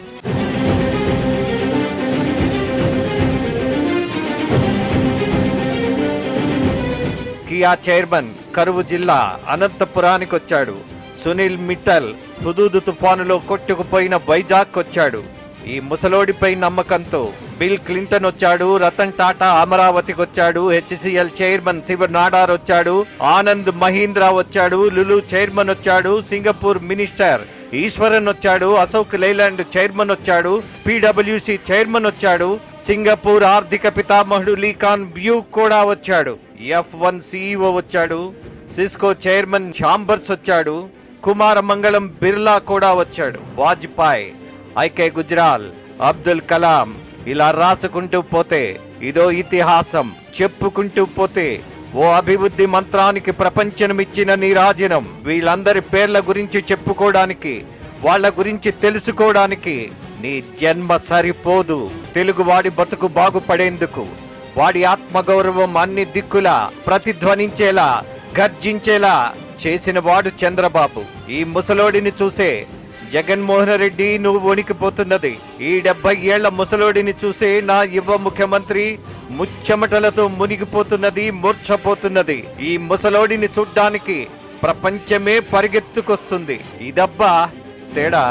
కియా చైర్మన్ కరువు జిల్లా అనంతపురానికి వచ్చాడు సునీల్ మిట్టల్ హుదూదు తుఫానులో కొట్టుకుపోయిన వైజాగ్ వచ్చాడు ఈ ముసలోడిపై నమ్మకంతో బిల్ క్లింటన్ వచ్చాడు రతన్ టాటా అమరావతికి వచ్చాడు హెచ్సిఎల్ చైర్మన్ శివ నాడార్ వచ్చాడు ఆనంద్ మహీంద్రా వచ్చాడు లులు చైర్మన్ వచ్చాడు సింగపూర్ మినిస్టర్ ఈశ్వరన్ వచ్చాడు అశోక్ లైలాండ్ చైర్మన్ వచ్చాడు పిడబ్ల్యూసి చైర్మన్ వచ్చాడు సింగపూర్ ఆర్థిక పితామహుడు లీకాన్ వ్యూ కూడా వచ్చాడు ఎఫ్ వన్ సిఇఓ వచ్చాడు సిస్కో చైర్మన్ చాంబర్స్ వచ్చాడు కుమార మంగళం బిర్లా కూడా వచ్చాడు వాజ్పాయ్ ఐకే గుజరాల్ అబ్దుల్ కలాం ఇలా రాసుకుంటూ పోతే ఇదో ఇతిహాసం చెప్పుకుంటూ పోతే ఓ అభివృద్ధి మంత్రానికి ప్రపంచనమిచ్చిన నీరాజనం వీళ్ళందరి పేర్ల గురించి చెప్పుకోవడానికి వాళ్ళ గురించి తెలుసుకోవడానికి నీ జన్మ సరిపోదు తెలుగువాడి బతుకు బాగుపడేందుకు వాడి ఆత్మగౌరవం అన్ని దిక్కులా ప్రతిధ్వనించేలా గర్జించేలా చేసిన వాడు చంద్రబాబు ఈ ముసలోడిని చూసే జగన్మోహన్ రెడ్డి నువ్వు వణికిపోతున్నది ఈ డెబ్బై ఏళ్ల ముసలోడిని చూసే నా యువ ముఖ్యమంత్రి ముచ్చెమటలతో మునిగిపోతున్నది మూర్ఛపోతున్నది ఈ ముసలోడిని చూడ్డానికి ప్రపంచమే పరిగెత్తుకొస్తుంది ఇదబ్బా తేడా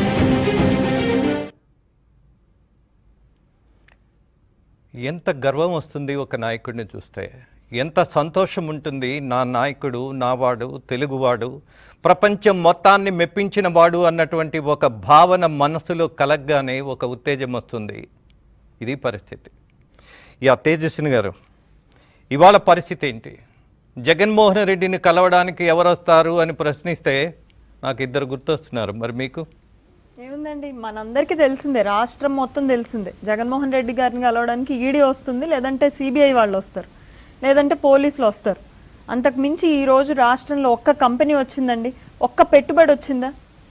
ఎంత గర్వం వస్తుంది ఒక నాయకుడిని చూస్తే ఎంత సంతోషం ఉంటుంది నా నాయకుడు నావాడు తెలుగువాడు ప్రపంచం మొత్తాన్ని మెప్పించిన వాడు అన్నటువంటి ఒక భావన మనసులో కలగ్గానే ఒక ఉత్తేజం వస్తుంది ఇది పరిస్థితి యా తేజస్విని గారు ఇవాళ పరిస్థితి ఏంటి జగన్మోహన్ రెడ్డిని కలవడానికి ఎవరు వస్తారు అని ప్రశ్నిస్తే నాకు ఇద్దరు గుర్తొస్తున్నారు మరి మీకు ఏముందండి మనందరికీ తెలిసిందే రాష్ట్రం మొత్తం తెలిసిందే జగన్మోహన్ రెడ్డి గారిని కలవడానికి ఈడీ వస్తుంది లేదంటే సిబిఐ వాళ్ళు వస్తారు లేదంటే పోలీసులు వస్తారు అంతకు మించి ఈ రోజు రాష్ట్రంలో ఒక్క కంపెనీ వచ్చిందండి ఒక్క పెట్టుబడి వచ్చిందా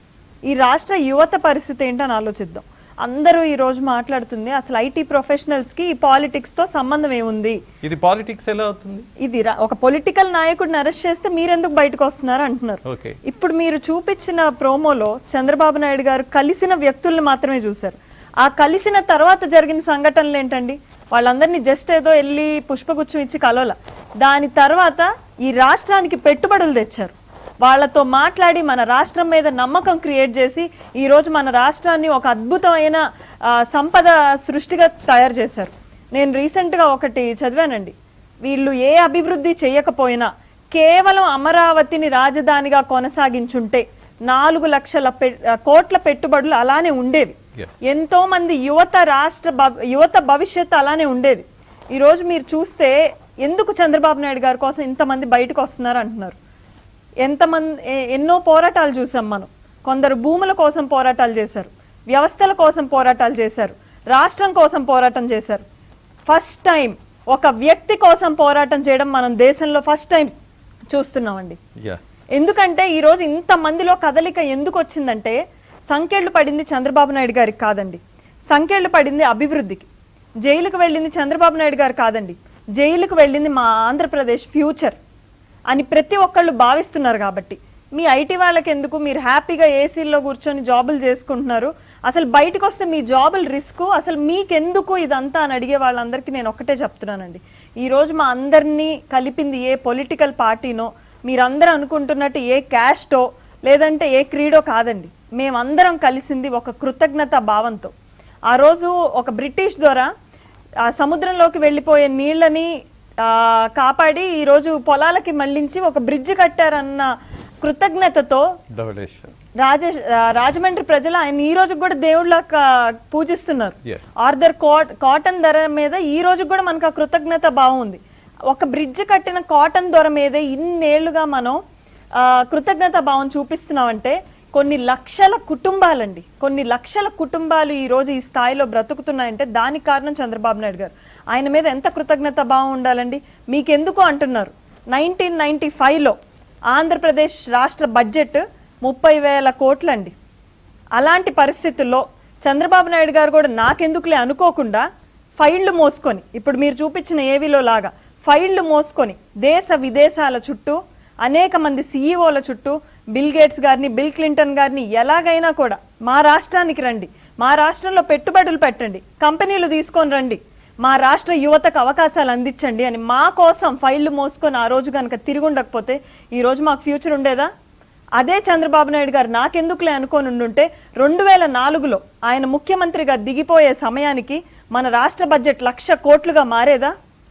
ఈ రాష్ట్ర యువత పరిస్థితి ఏంటని ఆలోచిద్దాం అందరూ ఈ రోజు మాట్లాడుతుంది అసలు ఐటీ ప్రొఫెషనల్స్కి ఈ పాలిటిక్స్తో సంబంధం ఏముంది ఇది పాలిటిక్స్ ఎలా అవుతుంది ఇది రా- ఒక పొలిటికల్ నాయకుడిని అరెస్ట్ చేస్తే మీరెందుకు బయటకు వస్తున్నారు అంటున్నారు ఓకే ఇప్పుడు మీరు చూపించిన ప్రోమోలో చంద్రబాబు నాయుడు గారు కలిసిన వ్యక్తుల్ని మాత్రమే చూశారు ఆ కలిసిన తర్వాత జరిగిన సంఘటనలు ఏంటండి వాళ్ళందరినీ జస్ట్ ఏదో వెళ్ళి పుష్పగుచ్చం ఇచ్చి కలవల దాని తర్వాత ఈ రాష్ట్రానికి పెట్టుబడులు తెచ్చారు వాళ్ళతో మాట్లాడి మన రాష్ట్రం మీద నమ్మకం క్రియేట్ చేసి ఈ రోజు మన రాష్ట్రాన్ని ఒక అద్భుతమైన ఆ, సంపద సృష్టిగా తయారు చేశారు నేను రీసెంట్గా ఒకటి చదివానండి వీళ్ళు ఏ అభివృద్ధి చేయకపోయినా కేవలం అమరావతిని రాజధానిగా కొనసాగించుంటే నాలుగు లక్షల పె- కోట్ల పెట్టుబడులు అలానే ఉండేవి Yes. ఎంతో మంది యువత రాష్ట్ర భవ- యువత భవిష్యత్తు అలానే ఉండేది ఈ రోజు మీరు చూస్తే ఎందుకు చంద్రబాబు నాయుడు గారి కోసం ఇంతమంది బయటకు వస్తున్నారు అంటున్నారు ఎంతమంది ఎ- ఎన్నో పోరాటాలు చూసాం మనం కొందరు భూముల కోసం పోరాటాలు చేశారు వ్యవస్థల కోసం పోరాటాలు చేశారు రాష్ట్రం కోసం పోరాటం చేశారు ఫస్ట్ టైం ఒక వ్యక్తి కోసం పోరాటం చేయడం మనం దేశంలో ఫస్ట్ టైం చూస్తున్నామండి యా ఎందుకంటే ఈ రోజు ఇంత మందిలో కదలిక ఎందుకు వచ్చిందంటే సంఖ్యలు పడింది చంద్రబాబు నాయుడు గారికి కాదండి సంఖ్యలు పడింది అభివృద్ధికి జైలుకు వెళ్ళింది చంద్రబాబు నాయుడు గారు కాదండి జైలుకు వెళ్ళింది మా ఆంధ్రప్రదేశ్ ఫ్యూచర్ అని ప్రతి ఒక్కళ్ళు భావిస్తున్నారు కాబట్టి మీ ఐటీ వాళ్ళకి ఎందుకు మీరు హ్యాపీగా ఏసీల్లో కూర్చొని జాబులు చేసుకుంటున్నారు అసలు బయటకు వస్తే మీ జాబులు రిస్క్ అసలు మీకెందుకు ఇదంతా అని అడిగే వాళ్ళందరికీ నేను ఒక్కటే చెప్తున్నానండి ఈ రోజు మా అందరినీ కలిపింది ఏ పొలిటికల్ పార్టీనో మీరందరూ అనుకుంటున్నట్టు ఏ క్యాస్టో లేదంటే ఏ క్రీడో కాదండి మేమందరం కలిసింది ఒక కృతజ్ఞత భావంతో ఆ రోజు ఒక బ్రిటిష్ ద్వారా ఆ సముద్రంలోకి వెళ్ళిపోయే నీళ్ళని ఆ, కాపాడి ఈరోజు పొలాలకి మళ్ళించి ఒక బ్రిడ్జ్ కట్టారన్న కృతజ్ఞతతో ధవళేశ్వర్ రాజేష్ ఆ, రాజమండ్రి ప్రజలు ఆయన ఈ రోజు కూడా దేవుళ్ళ పూజిస్తున్నారు Yes. ఆర్థర్ కాట్ కాటన్ ధర మీద ఈ రోజు కూడా మనకు ఆ కృతజ్ఞత భావం ఉంది ఒక బ్రిడ్జ్ కట్టిన కాటన్ ధర మీదే ఇన్నేళ్లుగా మనం ఆ, కృతజ్ఞత భావం చూపిస్తున్నామంటే కొన్ని లక్షల కుటుంబాలండి కొన్ని లక్షల కుటుంబాలు ఈ రోజు ఈ స్థాయిలో బ్రతుకుతున్నాయంటే దానికి కారణం చంద్రబాబు నాయుడు గారు ఆయన మీద ఎంత కృతజ్ఞత భావం ఉండాలండి మీకెందుకు అంటున్నారు నైన్టీన్ నైన్టీ ఫైవ్లో ఆంధ్రప్రదేశ్ రాష్ట్ర బడ్జెట్ ముప్పై వేల కోట్లండి అలాంటి పరిస్థితుల్లో చంద్రబాబు నాయుడు గారు కూడా నాకెందుకులే అనుకోకుండా ఫైళ్లు మోసుకొని ఇప్పుడు మీరు చూపించిన ఏవీలో లాగా ఫైళ్లు మోసుకొని దేశ విదేశాల చుట్టూ అనేక మంది సీఈఓల చుట్టూ బిల్ గేట్స్ గారిని బిల్ క్లింటన్ గారిని ఎలాగైనా కూడా మా రాష్ట్రానికి రండి మా రాష్ట్రంలో పెట్టుబడులు పెట్టండి కంపెనీలు తీసుకొని రండి మా రాష్ట్ర యువతకు అవకాశాలు అందించండి అని మా కోసం ఫైళ్లు మోసుకొని ఆ రోజు కనుక తిరిగి ఉండకపోతే ఈ రోజు మాకు ఫ్యూచర్ ఉండేదా అదే చంద్రబాబు నాయుడు గారు నాకెందుకులే అనుకోని ఉండుంటే రెండు వేల నాలుగులో ఆయన ముఖ్యమంత్రిగా దిగిపోయే సమయానికి మన రాష్ట్ర బడ్జెట్ లక్ష కోట్లుగా మారేదా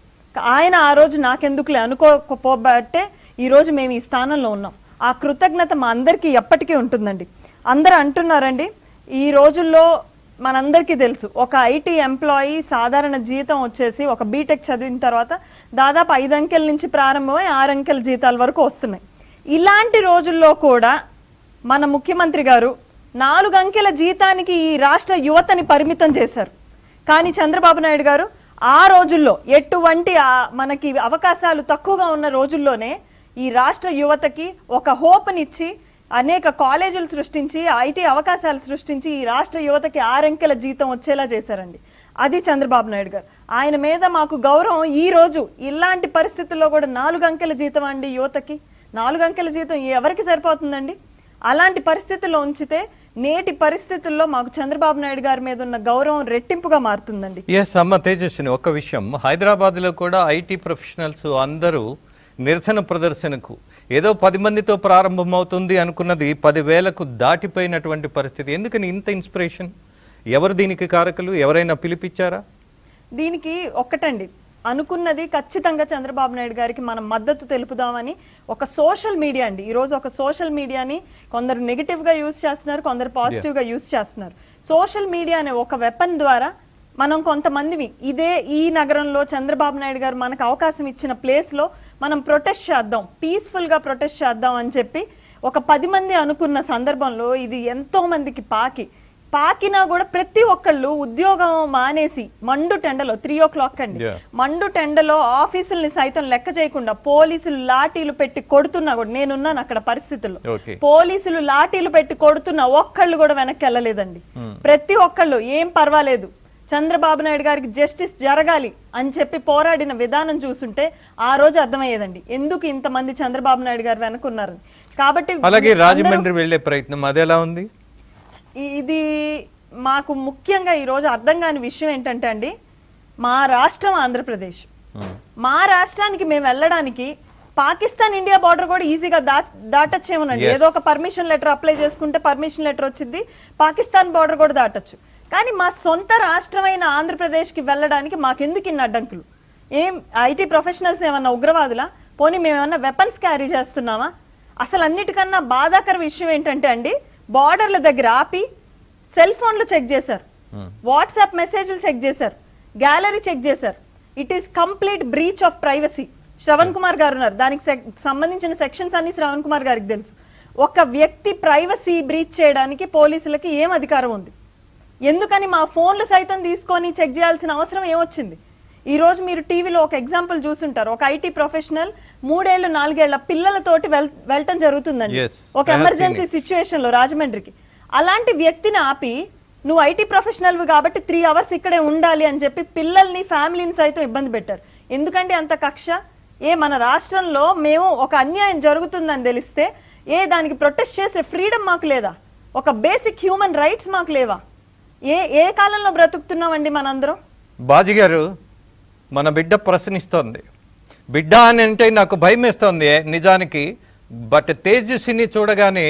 ఆయన ఆ రోజు నాకెందుకులే అనుకోకపోబట్టే ఈ రోజు మేము ఈ స్థానంలో ఉన్నాం ఆ కృతజ్ఞత మా అందరికీ ఎప్పటికీ ఉంటుందండి అందరూ అంటున్నారండి ఈ రోజుల్లో మనందరికీ తెలుసు ఒక ఐటీ ఎంప్లాయీ సాధారణ జీతం వచ్చేసి ఒక బీటెక్ చదివిన తర్వాత దాదాపు ఐదు అంకెల నుంచి ప్రారంభమై ఆరు అంకెల జీతాల వరకు వస్తున్నాయి ఇలాంటి రోజుల్లో కూడా మన ముఖ్యమంత్రి గారు నాలుగు అంకెల జీతానికి ఈ రాష్ట్ర యువతని పరిమితం చేశారు కానీ చంద్రబాబు నాయుడు గారు ఆ రోజుల్లో ఎటువంటి ఆ- మనకి అవకాశాలు తక్కువగా ఉన్న రోజుల్లోనే ఈ రాష్ట్ర యువతకి ఒక హోప్నిచ్చి అనేక కాలేజీలు సృష్టించి ఐటీ అవకాశాలు సృష్టించి ఈ రాష్ట్ర యువతకి ఆరంకెల జీతం వచ్చేలా చేశారండి అది చంద్రబాబు నాయుడు గారు ఆయన మీద మాకు గౌరవం ఈ రోజు ఇలాంటి పరిస్థితుల్లో కూడా నాలుగు అంకెల జీతం అండి యువతకి నాలుగు అంకెల జీతం ఎవరికి సరిపోతుందండి అలాంటి పరిస్థితుల్లో ఉంచితే నేటి పరిస్థితుల్లో మాకు చంద్రబాబు నాయుడు గారి మీద ఉన్న గౌరవం రెట్టింపుగా మారుతుందండి ఎస్ అమ్మ తేజస్విని ఒక విషయం హైదరాబాద్లో కూడా ఐటీ ప్రొఫెషనల్స్ అందరూ నిరసన ప్రదర్శనకు ఏదో పది మందితో ప్రారంభమవుతుంది అనుకున్నది పదివేలకు దాటిపోయినటువంటి పరిస్థితి ఎందుకని ఇంత ఇన్స్పిరేషన్ ఎవరు దీనికి కారకులు ఎవరైనా పిలిపించారా దీనికి ఒక్కటండి అనుకున్నది ఖచ్చితంగా చంద్రబాబు నాయుడు గారికి మనం మద్దతు తెలుపుదామని ఒక సోషల్ మీడియా అండి ఈరోజు ఒక సోషల్ మీడియాని కొందరు నెగిటివ్గా యూజ్ చేస్తున్నారు కొందరు పాజిటివ్గా యూజ్ చేస్తున్నారు సోషల్ మీడియా అనే ఒక వెపన్ ద్వారా మనం కొంతమందివి ఇదే ఈ నగరంలో చంద్రబాబు నాయుడు గారు మనకు అవకాశం ఇచ్చిన ప్లేస్లో మనం ప్రొటెస్ట్ చేద్దాం పీస్ఫుల్గా ప్రొటెస్ట్ చేద్దాం అని చెప్పి ఒక పది మంది అనుకున్న సందర్భంలో ఇది ఎంతో మందికి పాకి పాకినా కూడా ప్రతి ఒక్కళ్ళు ఉద్యోగం మానేసి మండు టెండలో త్రీ ఓ క్లాక్ అండి Yeah. మండు టెండలో ఆఫీసుల్ని సైతం లెక్క చేయకుండా పోలీసులు లాఠీలు పెట్టి కొడుతున్నా కూడా నేనున్నాను అక్కడ పరిస్థితుల్లో Okay. పోలీసులు లాఠీలు పెట్టి కొడుతున్నా ఒక్కళ్ళు కూడా వెనక్కి వెళ్ళలేదండి ప్రతి ఒక్కళ్ళు ఏం పర్వాలేదు చంద్రబాబు నాయుడు గారికి జస్టిస్ జరగాలి అని చెప్పి పోరాడిన విధానం చూస్తుంటే ఆ రోజు అర్థమయ్యేదండి ఎందుకు ఇంతమంది చంద్రబాబు నాయుడు గారు వెనకున్నారని కాబట్టి అలాగే అందరూ- రాజమండ్రి వెళ్ళే ప్రయత్నం అది ఎలా ఉంది ఇది మాకు ముఖ్యంగా ఈరోజు అర్థం కాని విషయం ఏంటంటే అండి మా రాష్ట్రం ఆంధ్రప్రదేశ్ మా రాష్ట్రానికి మేము వెళ్ళడానికి పాకిస్తాన్ ఇండియా బార్డర్ కూడా ఈజీగా దా దాటచ్చేమోనండి Yes. ఏదో ఒక పర్మిషన్ లెటర్ అప్లై చేసుకుంటే పర్మిషన్ లెటర్ వచ్చింది పాకిస్తాన్ బార్డర్ కూడా దాటచ్చు కానీ మా సొంత రాష్ట్రమైన ఆంధ్రప్రదేశ్కి వెళ్ళడానికి మాకెందుకు ఇన్ని అడ్డంకులు ఏం ఐటీ ప్రొఫెషనల్స్ ఏమన్నా ఉగ్రవాదులా పోనీ మేము ఏమన్నా వెపన్స్ క్యారీ చేస్తున్నామా అసలు అన్నిటికన్నా బాధాకర విషయం ఏంటంటే అండి బార్డర్ల దగ్గర ఆపి సెల్ ఫోన్లు చెక్ చేశారు వాట్సాప్ మెసేజ్లు చెక్ చేశారు గ్యాలరీ చెక్ చేశారు it is complete breach of privacy Shravan Kumar గారు ఉన్నారు దానికి సెక్- సంబంధించిన సెక్షన్స్ అన్ని శ్రవణ్ కుమార్ గారికి తెలుసు ఒక వ్యక్తి ప్రైవసీ బ్రీచ్ చేయడానికి పోలీసులకి ఏం అధికారం ఉంది ఎందుకని మా ఫోన్లు సైతం తీసుకొని చెక్ చేయాల్సిన అవసరం ఏమొచ్చింది ఈ రోజు మీరు టీవీలో ఒక ఎగ్జాంపుల్ చూసుంటారు ఒక ఐటీ ప్రొఫెషనల్ మూడేళ్లు నాలుగేళ్ల పిల్లలతోటి వెల్ వెళ్ళటం జరుగుతుందండి Yes, ఒక I have emergency seen situation లో రాజమండ్రికి అలాంటి వ్యక్తిని ఆపి నువ్వు ఐటీ ప్రొఫెషనల్ కాబట్టి త్రీ అవర్స్ ఇక్కడే ఉండాలి అని చెప్పి పిల్లల్ని ఫ్యామిలీని సైతం ఇబ్బంది పెట్టారు ఎందుకంటే అంత కక్ష ఏ మన రాష్ట్రంలో మేము ఒక అన్యాయం జరుగుతుందని తెలిస్తే ఏ దానికి ప్రొటెస్ట్ చేసే ఫ్రీడమ్ మాకు లేదా ఒక బేసిక్ హ్యూమన్ రైట్స్ మాకు లేవా ఏ ఏ కాలంలో బ్రతుకుతున్నామండి మనందరం బాజీ గారు మన బిడ్డ ప్రశ్నిస్తోంది బిడ్డ అని అంటే నాకు భయం వేస్తోంది నిజానికి బట్ తేజస్విని చూడగానే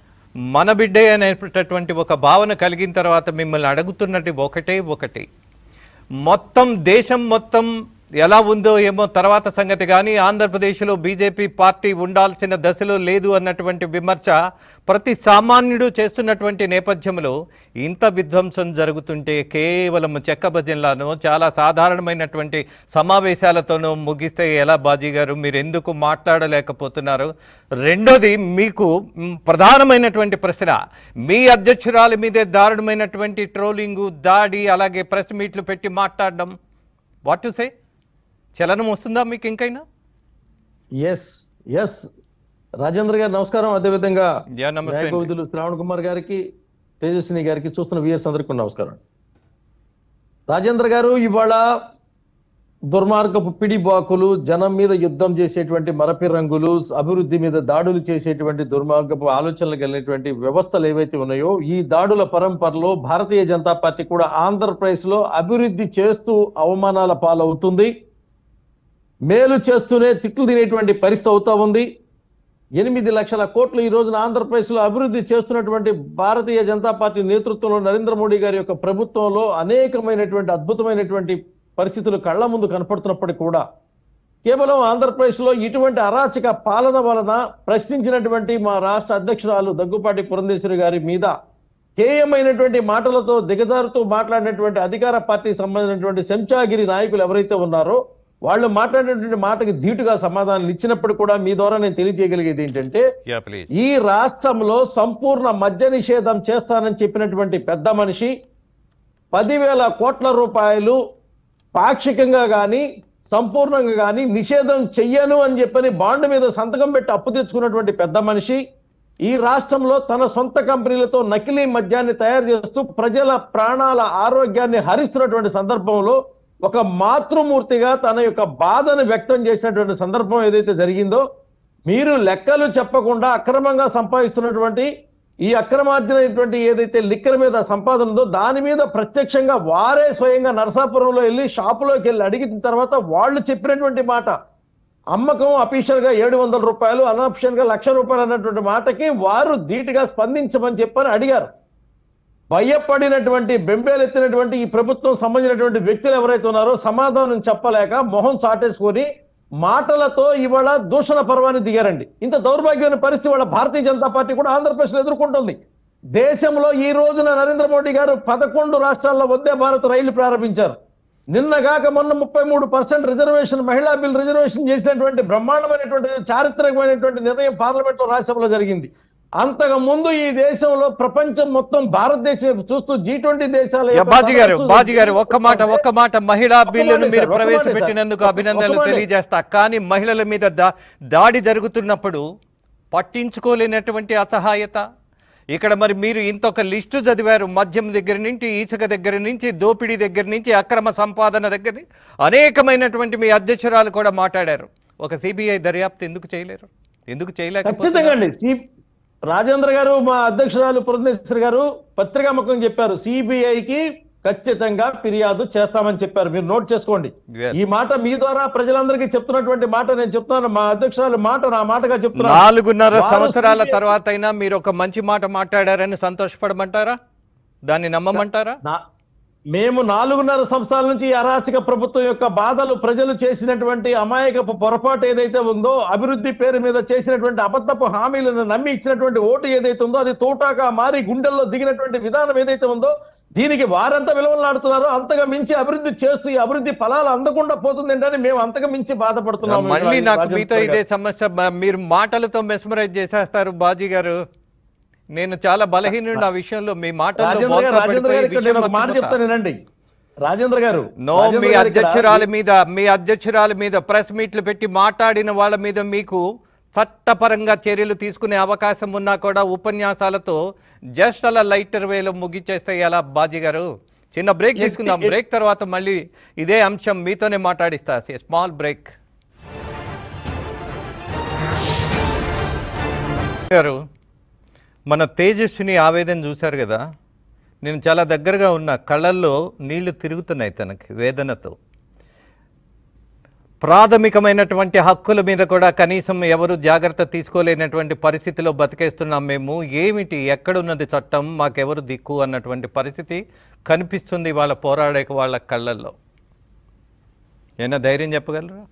మన బిడ్డే అనేటటువంటి ఒక భావన కలిగిన తర్వాత మిమ్మల్ని అడుగుతున్నట్టు ఒకటే ఒకటి మొత్తం దేశం మొత్తం ఎలా ఉందో ఏమో తర్వాత సంగతి కానీ ఆంధ్రప్రదేశ్లో బీజేపీ పార్టీ ఉండాల్సిన దశలో లేదు అన్నటువంటి విమర్శ ప్రతి సామాన్యుడు చేస్తున్నటువంటి నేపథ్యంలో ఇంత విధ్వంసం జరుగుతుంటే కేవలం చెక్క భజనలను చాలా సాధారణమైనటువంటి సమావేశాలతోనూ ముగిస్తే ఎలా బాజీ గారు మీరు ఎందుకు మాట్లాడలేకపోతున్నారు రెండోది మీకు మ్, ప్రధానమైనటువంటి ప్రశ్న మీ అధ్యక్షురాలి మీదే దారుణమైనటువంటి ట్రోలింగు దాడి అలాగే ప్రెస్ మీట్లు పెట్టి మాట్లాడడం వాట్ టు సే చలనం వస్తుందా మీకు ఇంకైనా ఎస్ ఎస్ రాజేంద్ర గారు నమస్కారం అదేవిధంగా యా, నమస్తే అండి. న్యాయకవితులు శ్రావణ్ కుమార్ గారికి తేజస్విని గారికి చూస్తున్న విఎస్ అందరికీ నమస్కారం రాజేంద్ర గారు ఇవాళ దుర్మార్గపు పిడి బాకులు జనం మీద యుద్ధం చేసేటువంటి మరపి రంగులు అభివృద్ధి మీద దాడులు చేసేటువంటి దుర్మార్గపు ఆలోచనలు కలిగినటువంటి వ్యవస్థలు ఏవైతే ఉన్నాయో ఈ దాడుల పరంపరలో భారతీయ జనతా పార్టీ కూడా ఆంధ్రప్రదేశ్ లో అభివృద్ధి చేస్తూ అవమానాల పాలవుతుంది మేలు చేస్తూనే తిట్లు తినేటువంటి పరిస్థితి అవుతా ఉంది ఎనిమిది లక్షల కోట్లు ఈ రోజున ఆంధ్రప్రదేశ్లో అభివృద్ధి చేస్తున్నటువంటి భారతీయ జనతా పార్టీ నేతృత్వంలో నరేంద్ర మోడీ గారి యొక్క ప్రభుత్వంలో అనేకమైనటువంటి అద్భుతమైనటువంటి పరిస్థితులు కళ్ళ ముందు కనపడుతున్నప్పటికీ కూడా కేవలం ఆంధ్రప్రదేశ్లో ఇటువంటి అరాచక పాలన వలన ప్రశ్నించినటువంటి మా రాష్ట్ర అధ్యక్షురాలు దగ్గుపాటి పురంధేశ్వరి గారి మీద హేయమైనటువంటి మాటలతో దిగజారుతూ మాట్లాడినటువంటి అధికార పార్టీకి సంబంధించినటువంటి శంచాగిరి నాయకులు ఎవరైతే ఉన్నారో వాళ్ళు మాట్లాడినటువంటి మాటకి ధీటుగా సమాధానాలు ఇచ్చినప్పుడు కూడా మీ ద్వారా నేను తెలియజేయగలిగేది ఏంటంటే యా ప్లీజ్ ఈ రాష్ట్రంలో సంపూర్ణ మద్య నిషేధం చేస్తానని చెప్పినటువంటి పెద్ద మనిషి పదివేల కోట్ల రూపాయలు పాక్షికంగా కానీ సంపూర్ణంగా కానీ నిషేధం చెయ్యను అని చెప్పని బాండ్ మీద సంతకం పెట్టి అప్పు తెచ్చుకున్నటువంటి పెద్ద మనిషి ఈ రాష్ట్రంలో తన సొంత కంపెనీలతో నకిలీ మద్యాన్ని తయారు చేస్తూ ప్రజల ప్రాణాల ఆరోగ్యాన్ని హరిస్తున్నటువంటి సందర్భంలో ఒక మాతృమూర్తిగా తన యొక్క బాధను వ్యక్తం చేసినటువంటి సందర్భం ఏదైతే జరిగిందో మీరు లెక్కలు చెప్పకుండా అక్రమంగా సంపాదిస్తున్నటువంటి ఈ అక్రమార్జనటువంటి ఏదైతే లిక్కర్ మీద సంపాదన ఉందో దాని మీద ప్రత్యక్షంగా వారే స్వయంగా నరసాపురంలో వెళ్ళి షాపులోకి వెళ్ళి అడిగిన తర్వాత వాళ్ళు చెప్పినటువంటి మాట అమ్మకం అఫీషియల్ గా ఏడు వందల రూపాయలు అన్అఫిషియల్ గా లక్ష రూపాయలు అన్నటువంటి మాటకి వారు ధీటుగా స్పందించమని చెప్పని అడిగారు భయపడినటువంటి బెంబేలెత్తినటువంటి ఈ ప్రభుత్వం సంబంధించినటువంటి వ్యక్తులు ఎవరైతే ఉన్నారో సమాధానం చెప్పలేక మొహం చాటేసుకొని మాటలతో ఇవాళ దూషణ పర్వాన్ని దిగారండి ఇంత దౌర్భాగ్యమైన పరిస్థితి వాళ్ళ భారతీయ జనతా పార్టీ కూడా ఆంధ్రప్రదేశ్లో ఎదుర్కొంటుంది దేశంలో ఈ రోజున నరేంద్ర మోడీ గారు పదకొండు రాష్ట్రాల్లో వందే భారత్ రైలు ప్రారంభించారు నిన్నగాక మొన్న ముప్పై మూడు పర్సెంట్ రిజర్వేషన్ మహిళా బిల్ రిజర్వేషన్ చేసినటువంటి బ్రహ్మాండమైనటువంటి చారిత్రకమైనటువంటి నిర్ణయం పార్లమెంట్ లో రాజ్యసభలో జరిగింది అంతకు ముందు ఈ దేశంలో ప్రపంచం మొత్తం భారతదేశం వైపు చూస్తూ జీ ట్వంటీ దేశాల యా, యొక్క బాజీ గారు సదస్సు బాజీ గారు ఒక్క మాట ఒక్క మాట మహిళా ఒక్క బిల్లును మాటే మీరు సార్, ఒక్క మాటే సార్. ప్రవేశపెట్టినందుకు ఒక్క- అభినందనలు ఒక్క మాటే. తెలియజేస్తా కానీ మహిళల మీద దా- దాడి జరుగుతున్నప్పుడు పట్టించుకోలేనటువంటి అసహాయత ఇక్కడ మరి మీరు ఇంత ఒక లిస్టు చదివారు మద్యం దగ్గర నుంచి ఇసుక దగ్గర నుంచి దోపిడీ దగ్గర నుంచి అక్రమ సంపాదన దగ్గర నుంచి అనేకమైనటువంటి మీ అధ్యక్షురాలు కూడా మాట్లాడారు ఒక సిబిఐ దర్యాప్తు ఎందుకు చేయలేరు ఎందుకు ఖచ్చితంగా చేయలేకపోతున్నారు అండి సి రాజేంద్ర గారు మా అధ్యక్షురాలు పురంధేశ్వరి గారు పత్రికా ముఖం చెప్పారు సిబిఐకి ఖచ్చితంగా ఫిర్యాదు చేస్తామని చెప్పారు మీరు నోట్ చేసుకోండి Yes. ఈ మాట మీ ద్వారా ప్రజలందరికీ చెప్తున్నటువంటి మాట నేను చెప్తున్నాను మా అధ్యక్షురాలు మాట నా మాటగా చెప్తున్నాను నాలుగున్నర వారు సంవత్సరాల CBI తర్వాత అయినా మీరు ఒక మంచి మాట మాట్లాడారని సంతోషపడమంటారా దాన్ని నమ్మమంటారా నా- మేము నాలుగున్నర సంవత్సరాల నుంచి ఈ అరాచక ప్రభుత్వం యొక్క బాధలు ప్రజలు చేసినటువంటి అమాయకపు పొరపాటు ఏదైతే ఉందో అభివృద్ధి పేరు మీద చేసినటువంటి అబద్ధపు హామీలను నమ్మి ఇచ్చినటువంటి ఓటు ఏదైతే ఉందో అది తోటాగా మారి గుండెల్లో దిగినటువంటి విధానం ఏదైతే ఉందో దీనికి వారెంత విలువలాడుతున్నారో అంతగా మించి అభివృద్ధి చేస్తూ ఈ అభివృద్ధి ఫలాలు అందకుండా పోతుంది ఏంటని మేము అంతగా మించి బాధపడుతున్నాము మళ్ళీ నాకు రాజేంద్ర మీతో గారు. ఇదే సమస్య బ- మీరు మాటలతో మెస్మరైజ్ చేసేస్తారు బాజీ గారు నేను చాలా బలహీనుడు ఆ విషయంలో మీ మాటల్లో రాజేంద్ర గారు బోల్తా రాజేంద్ర పడిపోయి గారు ఇక్కడ విషయం నేను ఒక మాట మర్చిపోతా. చెప్తాను వినండి రాజేంద్ర గారు నో రాజేంద్ర మీ గారు ఇక్కడ- అధ్యక్షురాలి మీద మీ అధ్యక్షురాలి మీద ప్రెస్ మీట్లు పెట్టి మాట్లాడిన వాళ్ళ మీద మీకు చట్టపరంగా చర్యలు తీసుకునే అవకాశం ఉన్నా కూడా ఉపన్యాసాలతో జస్ట్ అలా లైటర్ వేలో ముగిచ్చేస్తే ఎలా బాజీ గారు చిన్న బ్రేక్ తీసుకుందాం బ్రేక్ తర్వాత మళ్ళీ ఇదే అంశం మీతోనే మాట్లాడిస్తా స్మాల్ బ్రేక్ గారు మన తేజస్విని ఆవేదన చూశారు కదా నేను చాలా దగ్గరగా ఉన్న కళ్ళల్లో నీళ్లు తిరుగుతున్నాయి తనకి వేదనతో ప్రాథమికమైనటువంటి హక్కుల మీద కూడా కనీసం ఎవరు జాగ్రత్త తీసుకోలేనటువంటి పరిస్థితిలో బతికేస్తున్నాం మేము ఏమిటి ఎక్కడున్నది చట్టం మాకెవరు దిక్కు అన్నటువంటి పరిస్థితి కనిపిస్తుంది వాళ్ళ పోరాడే వాళ్ళ కళ్ళల్లో ఏమైనా ధైర్యం చెప్పగలరా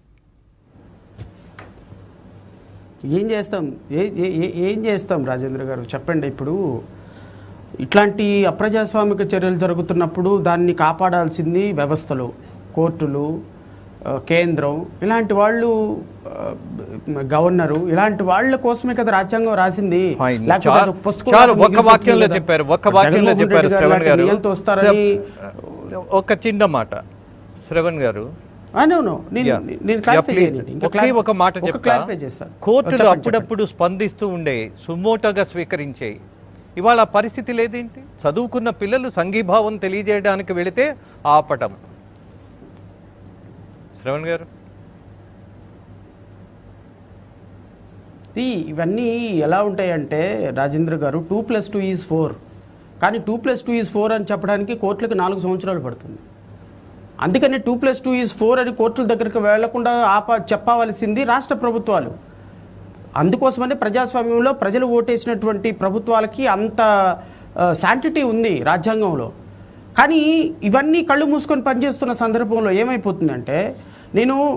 ఏం చేస్తాం ఏ ఏ- ఏ- ఏం చేస్తాం రాజేంద్ర గారు చెప్పండి ఇప్పుడు ఇట్లాంటి అప్రజాస్వామిక చర్యలు జరుగుతున్నప్పుడు దాన్ని కాపాడాల్సింది వ్యవస్థలు కోర్టులు ఆ, కేంద్రం ఇలాంటి వాళ్ళు ఆ, గవర్నరు ఇలాంటి వాళ్ళ కోసమే కదా రాజ్యాంగం రాసింది Fine. లేకపోతే చా- అది పుస్తకం చాలు లాగా ఒక్క మిగిలిపోతుంది వాక్యంలో కదా. చెప్పారు ఒక్క వాక్యంలో జగన్మోహన్ చెప్పారు రెడ్డి గారు శ్రవణ్ లాంటి గారు నియంతో వస్తారని ఒక చిన్న మాట శ్రవణ్ గారు ఆ, no, no. నేను Yeah. నేను Yeah, క్లారిఫై please. చేయండి ఇంకా ఒకే క్లారి- ఒక మాట ఒక చెప్తా క్లారిఫై చేస్తాను కోర్టులు చెప్పండి, అప్పుడప్పుడు స్పందిస్తూ ఉండే సుమోటోగా స్వీకరించే ఇవాళ ఆ పరిస్థితి లేదేంటి చదువుకున్న పిల్లలు సంఘీభావం తెలియజేయడానికి వెళితే ఆపటం శ్రవణ్ గారు ఈ ఇవన్నీ ఎలా ఉంటాయంటే రాజేంద్ర గారు two plus two is four కానీ two plus two is four అని చెప్పడానికి కోర్టులకు నాలుగు సంవత్సరాలు పడుతుంది అందుకని two plus two is four అని కోర్టుల దగ్గరికి వెళ్లకుండా ఆప చెప్పవలసింది రాష్ట్ర ప్రభుత్వాలు అందుకోసమనే ప్రజాస్వామ్యంలో ప్రజలు ఓటేసినటువంటి ప్రభుత్వాలకి అంత శాంటిటీ ఉంది రాజ్యాంగంలో కానీ ఇవన్నీ కళ్ళు మూసుకొని పనిచేస్తున్న సందర్భంలో ఏమైపోతుందంటే నేను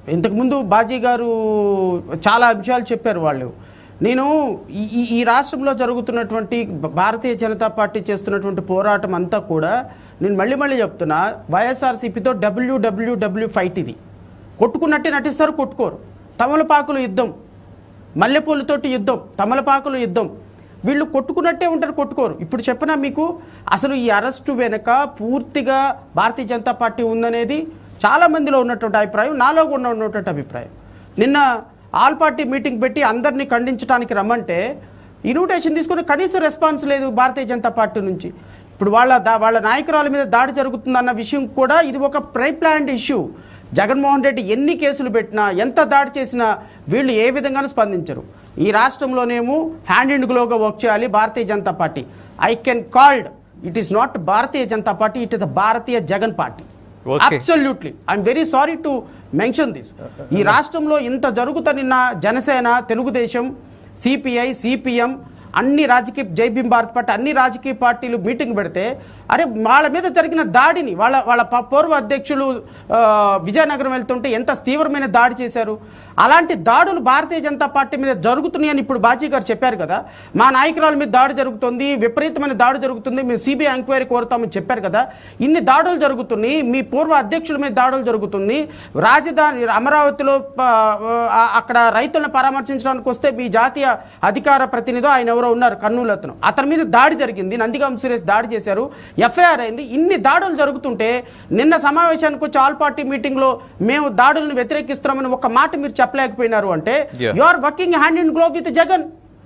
ఇంతకుముందు బాజీ గారు చాలా అంశాలు చెప్పారు వాళ్ళు నేను ఈ ఈ- ఈ రాష్ట్రంలో జరుగుతున్నటువంటి భ- భారతీయ జనతా పార్టీ చేస్తున్నటువంటి పోరాటం అంతా కూడా నేను మళ్ళీ మళ్ళీ చెప్తున్నా వైఎస్ఆర్సీపీతో డబ్ల్యూడబ్ల్యూడబ్ల్యూ ఫైట్ ఇది కొట్టుకున్నట్టే నటిస్తారు కొట్టుకోరు తమలపాకులు యుద్ధం మల్లెపూలతోటి యుద్ధం తమలపాకులు యుద్ధం వీళ్ళు కొట్టుకున్నట్టే ఉంటారు కొట్టుకోరు ఇప్పుడు చెప్పనా మీకు అసలు ఈ అరెస్టు వెనుక పూర్తిగా భారతీయ జనతా పార్టీ ఉందనేది చాలా మందిలో ఉన్నటువంటి అభిప్రాయం నాలో కూడా ఉన్నటువంటి అభిప్రాయం నిన్న ఆల్ పార్టీ మీటింగ్ పెట్టి అందరినీ ఖండించడానికి రమ్మంటే ఇన్విటేషన్ తీసుకుని కనీసం రెస్పాన్స్ లేదు భారతీయ జనతా పార్టీ నుంచి ఇప్పుడు వాళ్ళ దా వాళ్ళ నాయకురాల మీద దాడి జరుగుతుందన్న విషయం కూడా ఇది ఒక pre planned issue Jaganmohan Reddy ఎన్ని కేసులు పెట్టినా ఎంత దాడి చేసినా వీళ్ళు ఏ విధంగానూ స్పందించరు ఈ రాష్ట్రంలోనేమో హ్యాండ్ ఇన్ గ్లోగా వర్క్ చేయాలి Bharatiya Janata party I can called it is not Bharatiya Janata party it is the Bharatiya Jagan party Okay. Absolutely I'm very sorry to mention this ఈ రాష్ట్రంలో ఇంత జరుగుతా నిన్న జనసేన తెలుగుదేశం సిపిఐ సిపిఎం అన్ని రాజకీయ జై భీమ్ భారత్ పార్టీ అన్ని రాజకీయ పార్టీలు మీటింగ్ పెడితే అరే వాళ్ళ మీద జరిగిన దాడిని వాళ్ళ వాళ్ళ ప- పూర్వ అధ్యక్షులు ఆ, విజయనగరం వెళ్తుంటే ఎంత తీవ్రమైన దాడి చేశారు అలాంటి దాడులు భారతీయ జనతా పార్టీ మీద జరుగుతున్నాయని ఇప్పుడు బాజీ గారు చెప్పారు కదా మా నాయకురాల మీద దాడి జరుగుతుంది విపరీతమైన దాడి జరుగుతుంది మేము సిబిఐ ఎంక్వైరీ కోరుతామని చెప్పారు కదా ఇన్ని దాడులు జరుగుతున్నాయి మీ పూర్వ అధ్యక్షుల మీద దాడులు జరుగుతుంది రాజధాని అమరావతిలో ప- ఆ, అక్కడ రైతులను పరామర్శించడానికి వస్తే మీ జాతీయ అధికార ప్రతినిధి ఆయన ఎవరో ఉన్నారు కర్నూలు అతను అతని మీద దాడి జరిగింది నందిగాం సురేష్ దాడి చేశారు ఎఫ్ఐఆర్ అయింది ఇన్ని దాడులు జరుగుతుంటే నిన్న సమావేశానికి వచ్చి ఆల్ పార్టీ మీటింగ్లో మేము దాడులను వ్యతిరేకిస్తున్నామని ఒక మాట మీరు చెప్పలేకపోయినారు అంటే Yeah. You are working hand in glove with Jagan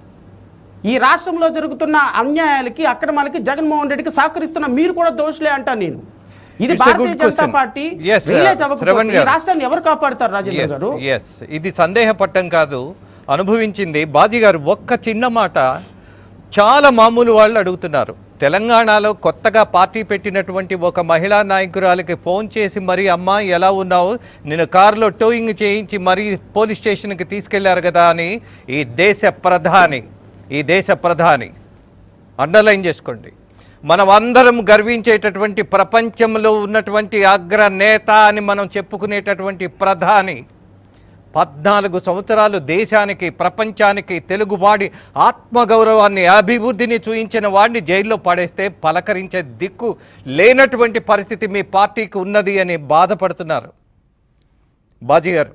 ఈ రాష్ట్రంలో జరుగుతున్న అన్యాయాలకి అక్రమాలకి జగన్మోహన్ రెడ్డికి సహకరిస్తున్న మీరు కూడా దోషులే అంటా నేను ఇది It's a Bharatiya good Janata question. Party Yes, sir. Release Shravan అవ్వకపోతే ఈ గారు. రాష్ట్రాన్ని ఎవరు కాపాడతారు రాజేంద్ర గారు ఎస్ ఇది సందేహపట్టం కాదు అనుభవించింది బాజీ గారు ఒక్క చిన్న మాట చాలా మామూలు వాళ్ళు అడుగుతున్నారు తెలంగాణలో కొత్తగా పార్టీ పెట్టినటువంటి ఒక మహిళా నాయకురాలకి ఫోన్ చేసి మరీ అమ్మా ఎలా ఉన్నావు నేను కారులో టోయింగ్ చేయించి మరీ పోలీస్ స్టేషన్కి తీసుకెళ్లారు కదా అని ఈ దేశ ప్రధాని ఈ దేశ ప్రధాని అండర్లైన్ చేసుకోండి మనం అందరం గర్వించేటటువంటి ప్రపంచంలో ఉన్నటువంటి అగ్ర నేత అని మనం చెప్పుకునేటటువంటి ప్రధాని పద్నాలుగు సంవత్సరాలు దేశానికి ప్రపంచానికి తెలుగువాడి ఆత్మగౌరవాన్ని అభివృద్ధిని చూయించిన వాడిని జైల్లో పడేస్తే పలకరించే దిక్కు లేనటువంటి పరిస్థితి మీ పార్టీకి ఉన్నది అని బాధపడుతున్నారు బాజీ గారు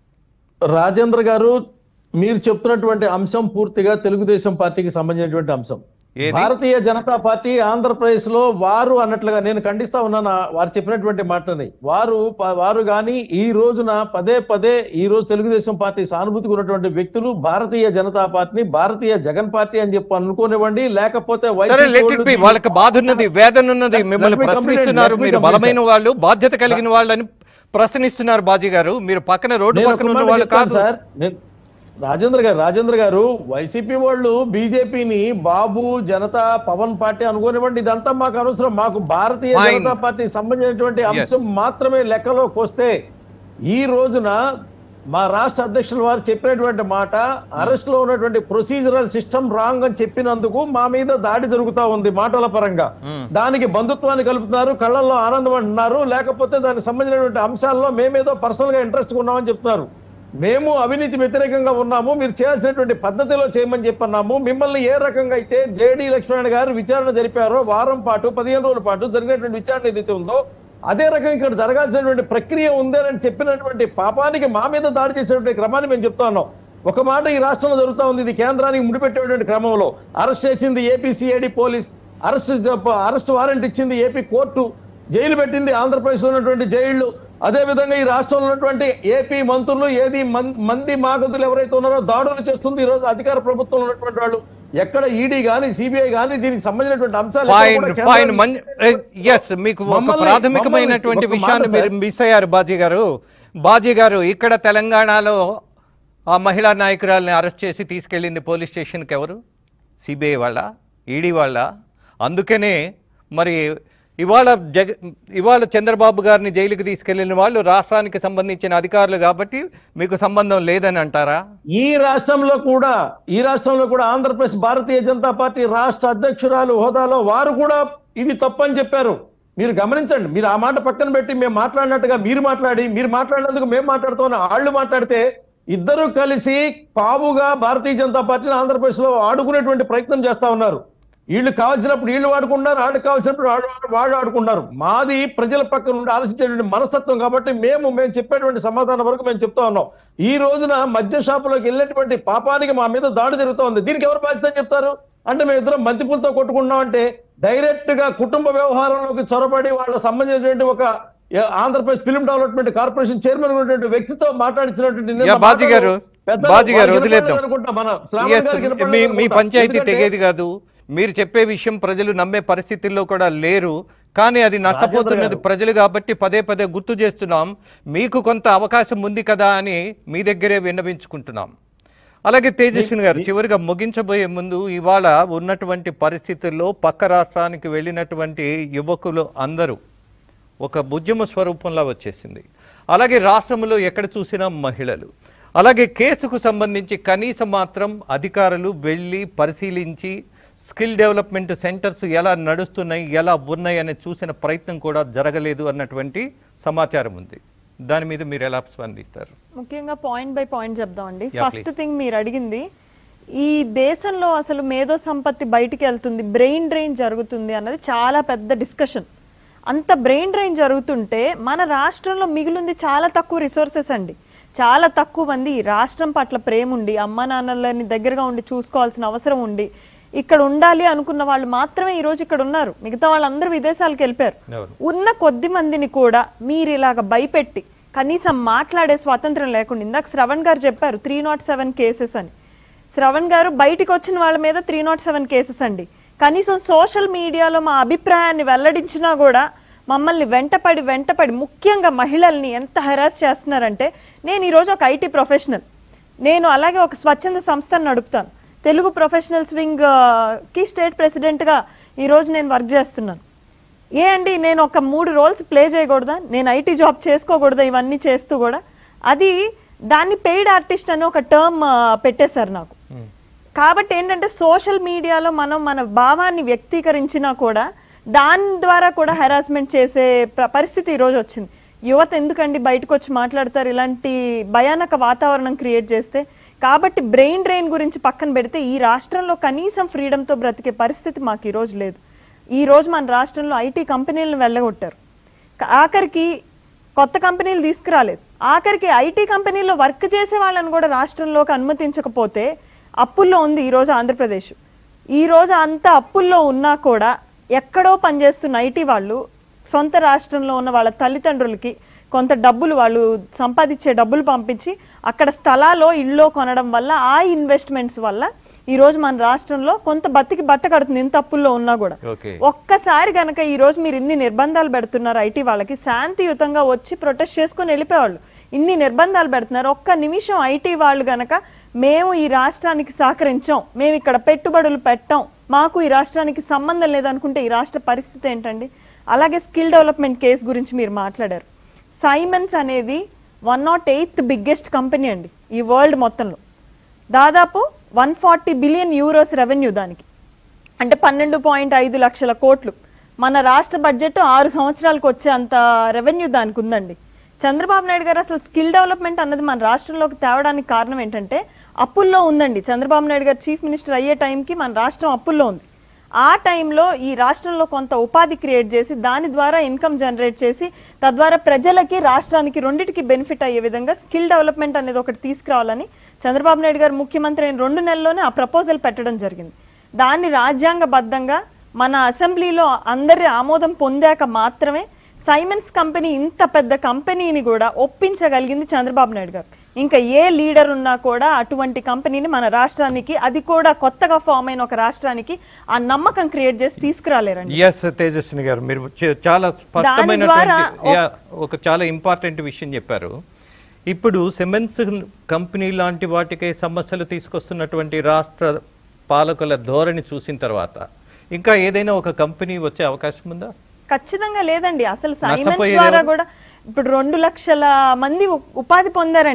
రాజేంద్ర గారు మీరు చెప్తున్నటువంటి అంశం పూర్తిగా తెలుగుదేశం పార్టీకి సంబంధించినటువంటి అంశం ఏది? భారతీయ జనతా పార్టీ ఆంధ్రప్రదేశ్ లో వారు అన్నట్లుగా నేను ఖండిస్తా ఉన్నాను ఆ- వారు చెప్పినటువంటి మాటని వారు ప- వారు గాని ఈ రోజున పదే పదే ఈ రోజు తెలుగుదేశం పార్టీ సానుభూతికి ఉన్నటువంటి వ్యక్తులు భారతీయ జనతా పార్టీని భారతీయ జగన్ పార్టీ అని చెప్పి అనుకోనివ్వండి లేకపోతే సరే వైసీపీ లెట్ వాళ్ళు ఇట్ బి వాళ్ళకి బాధ ఉన్నది వేదన ఉన్నది Let- మిమ్మల్ని let me complete, ప్రశ్నిస్తున్నారు let me మీరు complete, బలమైన sir. వాళ్ళు బాధ్యత కలిగిన వాళ్ళని ప్రశ్నిస్తున్నారు బాజీ గారు మీరు పక్కన రోడ్డు నేను పక్కన ఒక ఉన్న మాట వాళ్ళు చెప్తాను కాదు సార్ నేను రాజేంద్ర గారు రాజేంద్ర గారు వైసీపీ వాళ్ళు బీజేపీని బాబు జనతా పవన్ పార్టీ అనుకోనివ్వండి ఇదంతా మాకు అనవసరం మాకు భారతీయ Fine. జనతా పార్టీ సంబంధించినటువంటి అంశం మాత్రమే లెక్కలోకి వస్తే ఈ రోజున మా రాష్ట్ర అధ్యక్షుల వారు చెప్పినటువంటి మాట అరెస్ట్ లో ఉన్నటువంటి ప్రొసీజరల్ సిస్టమ్ రాంగ్ అని చెప్పినందుకు మా మీద దాడి జరుగుతా ఉంది మాటల పరంగా దానికి బంధుత్వాన్ని కలుపుతున్నారు కళ్ళల్లో ఆనందం అంటున్నారు లేకపోతే దానికి సంబంధించినటువంటి అంశాల్లో మేమేదో పర్సనల్ గా ఇంట్రెస్ట్ ఉన్నామని చెప్తున్నారు మేము అవినీతి వ్యతిరేకంగా ఉన్నాము మీరు చేయాల్సినటువంటి పద్ధతిలో చేయమని చెప్పన్నాము మిమ్మల్ని ఏ రకంగా అయితే జేడి లక్ష్మణ్ గారు విచారణ జరిపారో వారం పాటు పదిహేను రోజుల పాటు జరిగినటువంటి విచారణ ఏదైతే ఉందో అదే రకంగా ఇక్కడ జరగాల్సినటువంటి ప్రక్రియ ఉందని చెప్పినటువంటి పాపానికి మా మీద దాడి చేసేటువంటి క్రమాన్ని మేము చెప్తా ఉన్నాం ఒక మాట ఈ రాష్ట్రంలో జరుగుతా ఉంది ఇది కేంద్రానికి ముడిపెట్టేటువంటి క్రమంలో అరెస్ట్ చేసింది APCID police arrest arrest warrant ఇచ్చింది ఏపీ కోర్టు జైలు పెట్టింది ఆంధ్రప్రదేశ్ లో ఉన్నటువంటి జైళ్లు అదే విధంగా ఈ రాష్ట్రంలో ఉన్నటువంటి ఏపీ మంత్రులు ఏది మన్- మంది మాగదులు ఎవరైతే ఉన్నారో దాడులు చేస్తుంది ఈ రోజు అధికార ప్రభుత్వంలో ఉన్నటువంటి వాళ్ళు ఎక్కడ ఈడీ గాని సిబిఐ గాని దీనికి సంబంధించినటువంటి అంశాలు ఎక్కడ ఫైన్ కూడా ఫైన్ కేంద్రానికి- ఎస్ మీకు ఒక మమ్మల్ని- ప్రాథమికమైనటువంటి మమ్మల్ని- ఒక విషయాన్ని మాట మీరు సార్. మిస్ అయ్యారు బాజీ గారు బాజీ గారు ఇక్కడ తెలంగాణలో ఆ మహిళా నాయకురాల్ని అరెస్ట్ చేసి తీసుకెళ్ళింది పోలీస్ స్టేషన్కి ఎవరు సిబిఐ వాళ్ళ ఈడీ వాళ్ళ అందుకనే మరి ఇవాళ జగ ఇవాళ చంద్రబాబు గారిని జైలుకి తీసుకెళ్లిన వాళ్ళు రాష్ట్రానికి సంబంధించిన అధికారులు కాబట్టి మీకు సంబంధం లేదని అంటారా ఈ రాష్ట్రంలో కూడా ఈ రాష్ట్రంలో కూడా ఆంధ్రప్రదేశ్ భారతీయ జనతా పార్టీ రాష్ట్ర అధ్యక్షురాలు హోదాలో వారు కూడా ఇది తప్పని చెప్పారు మీరు గమనించండి మీరు ఆ మాట పక్కన పెట్టి మేము మాట్లాడినట్టుగా మీరు మాట్లాడి మీరు మాట్లాడినందుకు మేము మాట్లాడుతామని వాళ్ళు మాట్లాడితే ఇద్దరు కలిసి పావుగా భారతీయ జనతా పార్టీని ఆంధ్రప్రదేశ్ లో ఆడుకునేటువంటి ప్రయత్నం చేస్తా ఉన్నారు వీళ్ళు కావాల్సినప్పుడు వీళ్ళు వాడుకుంటున్నారు వాళ్ళు కావాల్సినప్పుడు వాళ్ళు వాళ్ళు ఆడుకుంటున్నారు మాది ప్రజల పక్కన నుండి ఆలోచించేటువంటి మనస్తత్వం కాబట్టి మేము మేము చెప్పేటువంటి సమాధానం వరకు మేము చెప్తా ఉన్నాం ఈ రోజున మద్య షాపులోకి వెళ్ళినటువంటి పాపానికి మా మీద దాడి జరుగుతూ ఉంది దీనికి ఎవరు బాధ్యత అని చెప్తారు అంటే మేము ఇద్దరం బంతిపూలతో కొట్టుకున్నాం అంటే డైరెక్ట్ గా కుటుంబ వ్యవహారంలోకి చొరబడి వాళ్ళ సంబంధించినటువంటి ఒక ఏ- Andhra Pradesh film development corporation chairman ఉన్నటువంటి వ్యక్తితో మాట్లాడించినటువంటి నిన్న యా, బాజీ గారు, పెద్దలు బాజీ గారు వాళ్ళు వదిలేద్దాం. వినపడలేదు అనుకుంటా మన శ్రావణ్ Yes, గారికి వినపడలేదు మీ మీ అనుకుంటా. పంచాయతీ ఎందుకంటే తెగేది కాదు మీరు చెప్పే విషయం ప్రజలు నమ్మే పరిస్థితుల్లో కూడా లేరు కానీ అది నష్టపోతున్నది ప్రజలు కాబట్టి పదే పదే గుర్తు చేస్తున్నాం మీకు కొంత అవకాశం ఉంది కదా అని మీ దగ్గరే విన్నవించుకుంటున్నాం అలాగే తేజస్విని గారు చివరిగా ముగించబోయే ముందు ఇవాళ ఉన్నటువంటి పరిస్థితుల్లో పక్క రాష్ట్రానికి వెళ్ళినటువంటి యువకులు అందరూ ఒక ఉద్యమ స్వరూపంలో వచ్చేసింది అలాగే రాష్ట్రంలో ఎక్కడ చూసినా మహిళలు అలాగే కేసుకు సంబంధించి కనీసం మాత్రం అధికారులు వెళ్ళి పరిశీలించి స్కిల్ డెవలప్మెంట్ సెంటర్స్ ఎలా నడుస్తున్నాయి ఎలా ఉన్నాయి అని చూసిన ప్రయత్నం కూడా జరగలేదు అన్నటువంటి సమాచారం ఉంది దాని మీద మీరు ఎలా స్పందిస్తారు ముఖ్యంగా పాయింట్ బై పాయింట్ చెప్దామండి Yeah, ఫస్ట్ థింగ్ మీరు అడిగింది ఈ దేశంలో అసలు మేధో సంపత్తి బయటికి వెళ్తుంది బ్రెయిన్ డ్రైన్ జరుగుతుంది అన్నది చాలా పెద్ద డిస్కషన్ అంత బ్రెయిన్ డ్రైన్ జరుగుతుంటే మన రాష్ట్రంలో మిగిలింది చాలా తక్కువ రిసోర్సెస్ అండి చాలా తక్కువ మంది ఈ రాష్ట్రం పట్ల ప్రేమ ఉండి అమ్మ నాన్నలని దగ్గరగా ఉండి చూసుకోవాల్సిన అవసరం ఉండి ఇక్కడ ఉండాలి అనుకున్న వాళ్ళు మాత్రమే ఈ రోజు ఇక్కడ ఉన్నారు మిగతా వాళ్ళందరూ విదేశాలకు వెళ్ళిపోయారు అవును. ఉన్న కొద్ది మందిని కూడా మీరు ఇలాగ భయపెట్టి కనీసం మాట్లాడే స్వాతంత్రం లేకుండా ఇందాక శ్రవణ్ గారు చెప్పారు త్రీ నాట్ సెవెన్ కేసెస్ అని శ్రవణ్ గారు బయటికి వచ్చిన వాళ్ళ మీద త్రీ నాట్ సెవెన్ కేసెస్ అండి కనీసం సోషల్ మీడియాలో మా అభిప్రాయాన్ని వెల్లడించినా కూడా మమ్మల్ని వెంటపడి వెంటపడి ముఖ్యంగా మహిళల్ని ఎంత హెరాస్ చేస్తున్నారంటే నేను ఈరోజు ఒక ఐటీ ప్రొఫెషనల్ నేను అలాగే ఒక స్వచ్ఛంద సంస్థను నడుపుతాను తెలుగు ప్రొఫెషనల్స్ వింగ్ ఆ, కి స్టేట్ ప్రెసిడెంట్గా ఈరోజు నేను వర్క్ చేస్తున్నాను ఏ అండి నేను ఒక మూడు రోల్స్ ప్లే చేయకూడదా నేను ఐటీ జాబ్ చేసుకోకూడదా ఇవన్నీ చేస్తూ కూడా అది దాన్ని పెయిడ్ ఆర్టిస్ట్ అని ఒక టర్మ్ పెట్టేశారు నాకు కాబట్టి ఏంటంటే సోషల్ మీడియాలో మనం మన భావాన్ని వ్యక్తీకరించినా కూడా దాని ద్వారా కూడా హెరాస్మెంట్ చేసే ప్ర- పరిస్థితి ఈరోజు వచ్చింది యువత ఎందుకండి బయటకు వచ్చి మాట్లాడతారు ఇలాంటి భయానక వాతావరణం క్రియేట్ చేస్తే కాబట్టి బ్రెయిన్ డ్రైన్ గురించి పక్కన పెడితే ఈ రాష్ట్రంలో కనీసం ఫ్రీడమ్తో బ్రతికే పరిస్థితి మాకు ఈరోజు లేదు ఈ రోజు మన రాష్ట్రంలో ఐటీ కంపెనీలను వెళ్ళగొట్టారు క- ఆఖరికి కొత్త కంపెనీలు తీసుకురాలేదు ఆఖరికి ఐటీ కంపెనీలో వర్క్ చేసే వాళ్ళని కూడా రాష్ట్రంలోకి అనుమతించకపోతే అప్పుల్లో ఉంది ఈరోజు ఆంధ్రప్రదేశ్ ఈరోజు అంత అప్పుల్లో ఉన్నా కూడా ఎక్కడో పనిచేస్తున్న ఐటీ వాళ్ళు సొంత రాష్ట్రంలో ఉన్న వాళ్ళ తల్లిదండ్రులకి కొంత డబ్బులు వాళ్ళు సంపాదించే డబ్బులు పంపించి అక్కడ స్థలాల్లో ఇళ్ళో కొనడం వల్ల ఆ ఇన్వెస్ట్మెంట్స్ వల్ల ఈ రోజు మన రాష్ట్రంలో కొంత బతికి బట్ట కడుతుంది ఇంత అప్పుల్లో ఉన్నా కూడా ఓకే ఒక్కసారి గనక ఈ రోజు మీరు ఇన్ని నిర్బంధాలు పెడుతున్నారు ఐటీ వాళ్ళకి శాంతియుతంగా వచ్చి ప్రొటెస్ట్ చేసుకొని వెళ్ళిపోయేవాళ్ళు ఇన్ని నిర్బంధాలు పెడుతున్నారు ఒక్క నిమిషం ఐటీ వాళ్ళు గనక మేము ఈ రాష్ట్రానికి సహకరించాం మేము ఇక్కడ పెట్టుబడులు పెట్టాం మాకు ఈ రాష్ట్రానికి సంబంధం లేదనుకుంటే ఈ రాష్ట్ర పరిస్థితి ఏంటండి అలాగే స్కిల్ డెవలప్మెంట్ కేసు గురించి మీరు మాట్లాడారు సైమన్స్ అనేది one nought eighth biggest company అండి ఈ వరల్డ్ మొత్తంలో దాదాపు one forty billion euros revenue దానికి అంటే పన్నెండు పాయింట్ ఐదు లక్షల కోట్లు మన రాష్ట్ర బడ్జెట్ ఆరు సంవత్సరాలకు వచ్చే అంత రెవెన్యూ దానికి ఉందండి చంద్రబాబు నాయుడు గారు అసలు స్కిల్ డెవలప్మెంట్ అన్నది మన రాష్ట్రంలోకి తేవడానికి కారణం ఏంటంటే అప్పుల్లో ఉందండి చంద్రబాబు నాయుడు గారు చీఫ్ మినిస్టర్ అయ్యే టైంకి మన రాష్ట్రం అప్పుల్లో ఉంది ఆ టైంలో ఈ రాష్ట్రంలో కొంత ఉపాధి క్రియేట్ చేసి దాని ద్వారా ఇన్కమ్ జనరేట్ చేసి తద్వారా ప్రజలకి రాష్ట్రానికి రెండిటికి బెనిఫిట్ అయ్యే విధంగా స్కిల్ డెవలప్మెంట్ అనేది ఒకటి తీసుకురావాలని చంద్రబాబు నాయుడు గారు ముఖ్యమంత్రి అయిన రెండు నెలల్లోనే ఆ ప్రపోజల్ పెట్టడం జరిగింది దాన్ని రాజ్యాంగబద్ధంగా మన అసెంబ్లీలో అందరి ఆమోదం పొందాక మాత్రమే సైమన్స్ కంపెనీ ఇంత పెద్ద కంపెనీని కూడా ఒప్పించగలిగింది చంద్రబాబు నాయుడు గారు ఇంకా ఏ లీడర్ ఉన్నా కూడా అటువంటి కంపెనీని మన రాష్ట్రానికి అది కూడా కొత్తగా ఫామ్ అయిన ఒక రాష్ట్రానికి ఆ నమ్మకం క్రియేట్ చేసి తీసుకురాలేరండి ఎస్ తేజస్విని గారు మీరు చే- చాలా ద్వారా స్పష్టమైనటువంటి యా, ఒక చాలా ఇంపార్టెంట్ విషయం చెప్పారు ఇప్పుడు సిమెంట్స్ కంపెనీ లాంటి వాటికి సమస్యలు తీసుకొస్తున్నటువంటి రాష్ట్ర పాలకుల ధోరణి చూసిన తర్వాత ఇంకా ఏదైనా ఒక కంపెనీ వచ్చే అవకాశం ఉందా ఖచ్చితంగా లేదండి అసలు సైమన్స్ నష్టపోయేది ద్వారా ఎవరు? కూడా ఇప్పుడు రెండు లక్షల మంది ఉ- ఉపాధి పొందారండి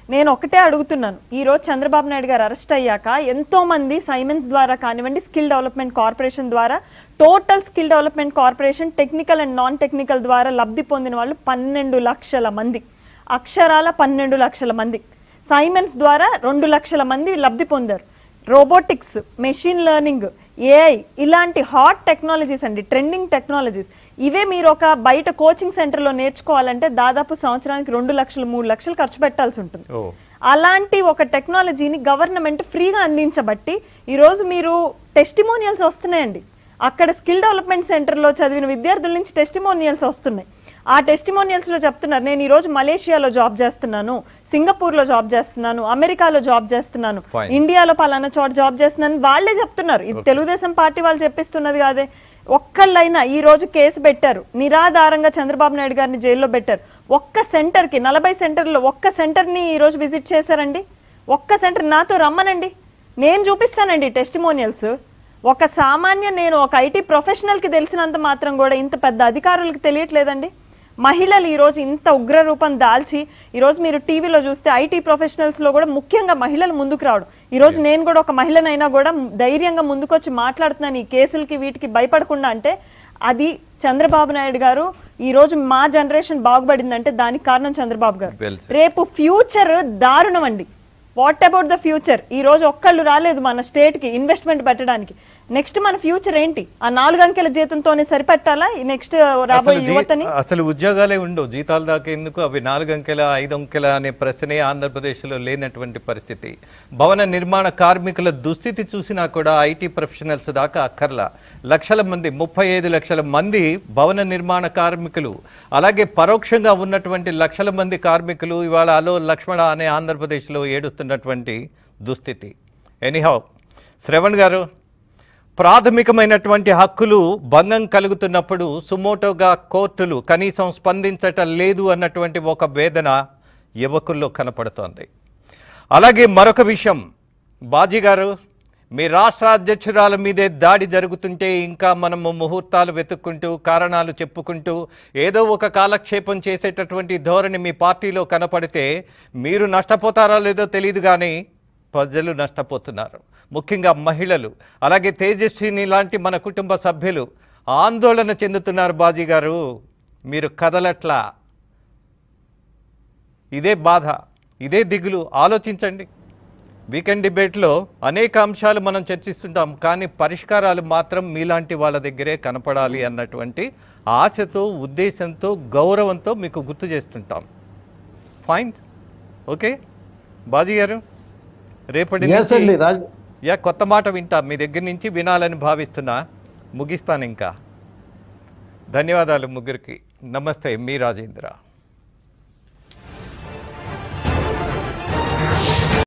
నేను ఒకటే అడుగుతున్నాను ఈ రోజు చంద్రబాబు నాయుడు గారు అరెస్ట్ అయ్యాక ఎంతో మంది సైమెన్స్ ద్వారా కానివ్వండి స్కిల్ డెవలప్మెంట్ కార్పొరేషన్ ద్వారా total skill development corporation technical and non technical ద్వారా లబ్ధి పొందిన వాళ్ళు పన్నెండు లక్షల మంది అక్షరాల పన్నెండు లక్షల మంది సైమెన్స్ ద్వారా రెండు లక్షల మంది లబ్ధి పొందారు రోబోటిక్స్ మెషిన్ లెర్నింగ్ ఏఐ ఇలాంటి హాట్ టెక్నాలజీస్ అండి ట్రెండింగ్ టెక్నాలజీస్ ఇవే మీరు ఒక బయట కోచింగ్ సెంటర్లో నేర్చుకోవాలంటే దాదాపు సంవత్సరానికి రెండు లక్షలు మూడు లక్షలు ఖర్చు పెట్టాల్సి ఉంటుంది ఓ అలాంటి ఒక టెక్నాలజీని గవర్నమెంట్ ఫ్రీగా అందించబట్టి ఈరోజు మీరు టెస్టిమోనియల్స్ వస్తున్నాయండి అక్కడ స్కిల్ డెవలప్మెంట్ సెంటర్లో చదివిన విద్యార్థుల నుంచి టెస్టిమోనియల్స్ వస్తున్నాయి ఆ testimonials లో చెప్తున్నారు నేను ఈరోజు మలేషియాలో జాబ్ చేస్తున్నాను సింగపూర్లో జాబ్ చేస్తున్నాను అమెరికాలో జాబ్ చేస్తున్నాను Fine. ఇండియాలో పలానా చోట జాబ్ చేస్తున్నాను వాళ్ళే చెప్తున్నారు ఇది తెలుగుదేశం పార్టీ వాళ్ళు చెప్పిస్తున్నది కాదే ఒక్కళ్ళైనా ఈ రోజు కేసు పెట్టారు నిరాధారంగా చంద్రబాబు నాయుడు గారిని జైల్లో పెట్టారు ఒక్క సెంటర్ కి నలభై సెంటర్లో ఒక్క సెంటర్ ని ఈ రోజు విజిట్ చేశారండి ఒక్క సెంటర్ నాతో రమ్మనండి నేను చూపిస్తానండి టెస్టిమోనియల్స్ ఒక సామాన్య నేను ఒక ఐటీ ప్రొఫెషనల్ కి తెలిసినంత మాత్రం కూడా ఇంత పెద్ద అధికారులకు తెలియట్లేదండి మహిళలు ఈ రోజు ఇంత ఉగ్ర రూపం దాల్చి ఈ రోజు మీరు టీవీలో చూస్తే ఐటీ ప్రొఫెషనల్స్ లో కూడా ముఖ్యంగా మహిళలు ముందుకు రావడం ఈ రోజు నేను కూడా ఒక మహిళనైనా కూడా ధైర్యంగా ముందుకొచ్చి మాట్లాడుతున్నాను ఈ కేసులకి వీటికి భయపడకుండా అంటే అది చంద్రబాబు నాయుడు గారు ఈ రోజు మా జనరేషన్ బాగుపడిందంటే దానికి కారణం చంద్రబాబు గారు Well said. రేపు ఫ్యూచర్ దారుణం అండి వాట్ అబౌట్ ద ఫ్యూచర్ ఈ రోజు ఒక్కళ్ళు రాలేదు మన స్టేట్ కి ఇన్వెస్ట్మెంట్ పెట్టడానికి నెక్స్ట్ మన ఫ్యూచర్ ఏంటి ఆ నాలుగు అంకెల జీతంతోనే సరిపెట్టాలా ఈ నెక్స్ట్ రాబోయే అసలు జీ- యువతని అసలు ఉద్యోగాలే ఉండవు జీతాలు దాకా ఎందుకు అవి నాలుగు అంకెల ఐదు అంకెల అనే ప్రశ్నే ఆంధ్రప్రదేశ్లో లేనటువంటి పరిస్థితి భవన నిర్మాణ కార్మికుల దుస్థితి చూసినా కూడా ఐటీ ప్రొఫెషనల్స్ దాకా అక్కర్లా లక్షల మంది ముప్పై ఐదు లక్షల మంది భవన నిర్మాణ కార్మికులు అలాగే పరోక్షంగా ఉన్నటువంటి లక్షల మంది కార్మికులు ఇవాళ అలో లక్ష్మణ అనే ఆంధ్రప్రదేశ్లో ఏడుస్తున్నటువంటి దుస్థితి ఎనీహౌ శ్రవణ్ గారు ప్రాథమికమైనటువంటి హక్కులు భంగం కలుగుతున్నప్పుడు సుమోటోగా కోర్టులు కనీసం స్పందించటం లేదు అన్నటువంటి ఒక వేదన యువకుల్లో కనపడుతోంది అలాగే మరొక విషయం బాజీ గారు మీ రాష్ట్ర అధ్యక్షురాల మీదే దాడి జరుగుతుంటే ఇంకా మనము ముహూర్తాలు వెతుక్కుంటూ కారణాలు చెప్పుకుంటూ ఏదో ఒక కాలక్షేపం చేసేటటువంటి ధోరణి మీ పార్టీలో కనపడితే మీరు నష్టపోతారా లేదో తెలియదు కానీ ప్రజలు నష్టపోతున్నారు ముఖ్యంగా మహిళలు అలాగే తేజస్విని లాంటి మన కుటుంబ సభ్యులు ఆందోళన చెందుతున్నారు బాజీ గారు మీరు కదలట్లా ఇదే బాధ ఇదే దిగులు ఆలోచించండి వీకెండ్ డిబేట్లో అనేక అంశాలు మనం చర్చిస్తుంటాం కానీ పరిష్కారాలు మాత్రం మీలాంటి వాళ్ళ దగ్గరే కనపడాలి అన్నటువంటి ఆశతో ఉద్దేశంతో గౌరవంతో మీకు గుర్తు చేస్తుంటాం ఫైన్ ఓకే బాజీ గారు రేపటి Yes నుంచి అండి రాజ్ యా కొత్త మాట వింటా మీ దగ్గర నుంచి వినాలని భావిస్తున్నా ముగిస్తాను ఇంకా ధన్యవాదాలు ముగ్గురికి నమస్తే మీ రాజేంద్ర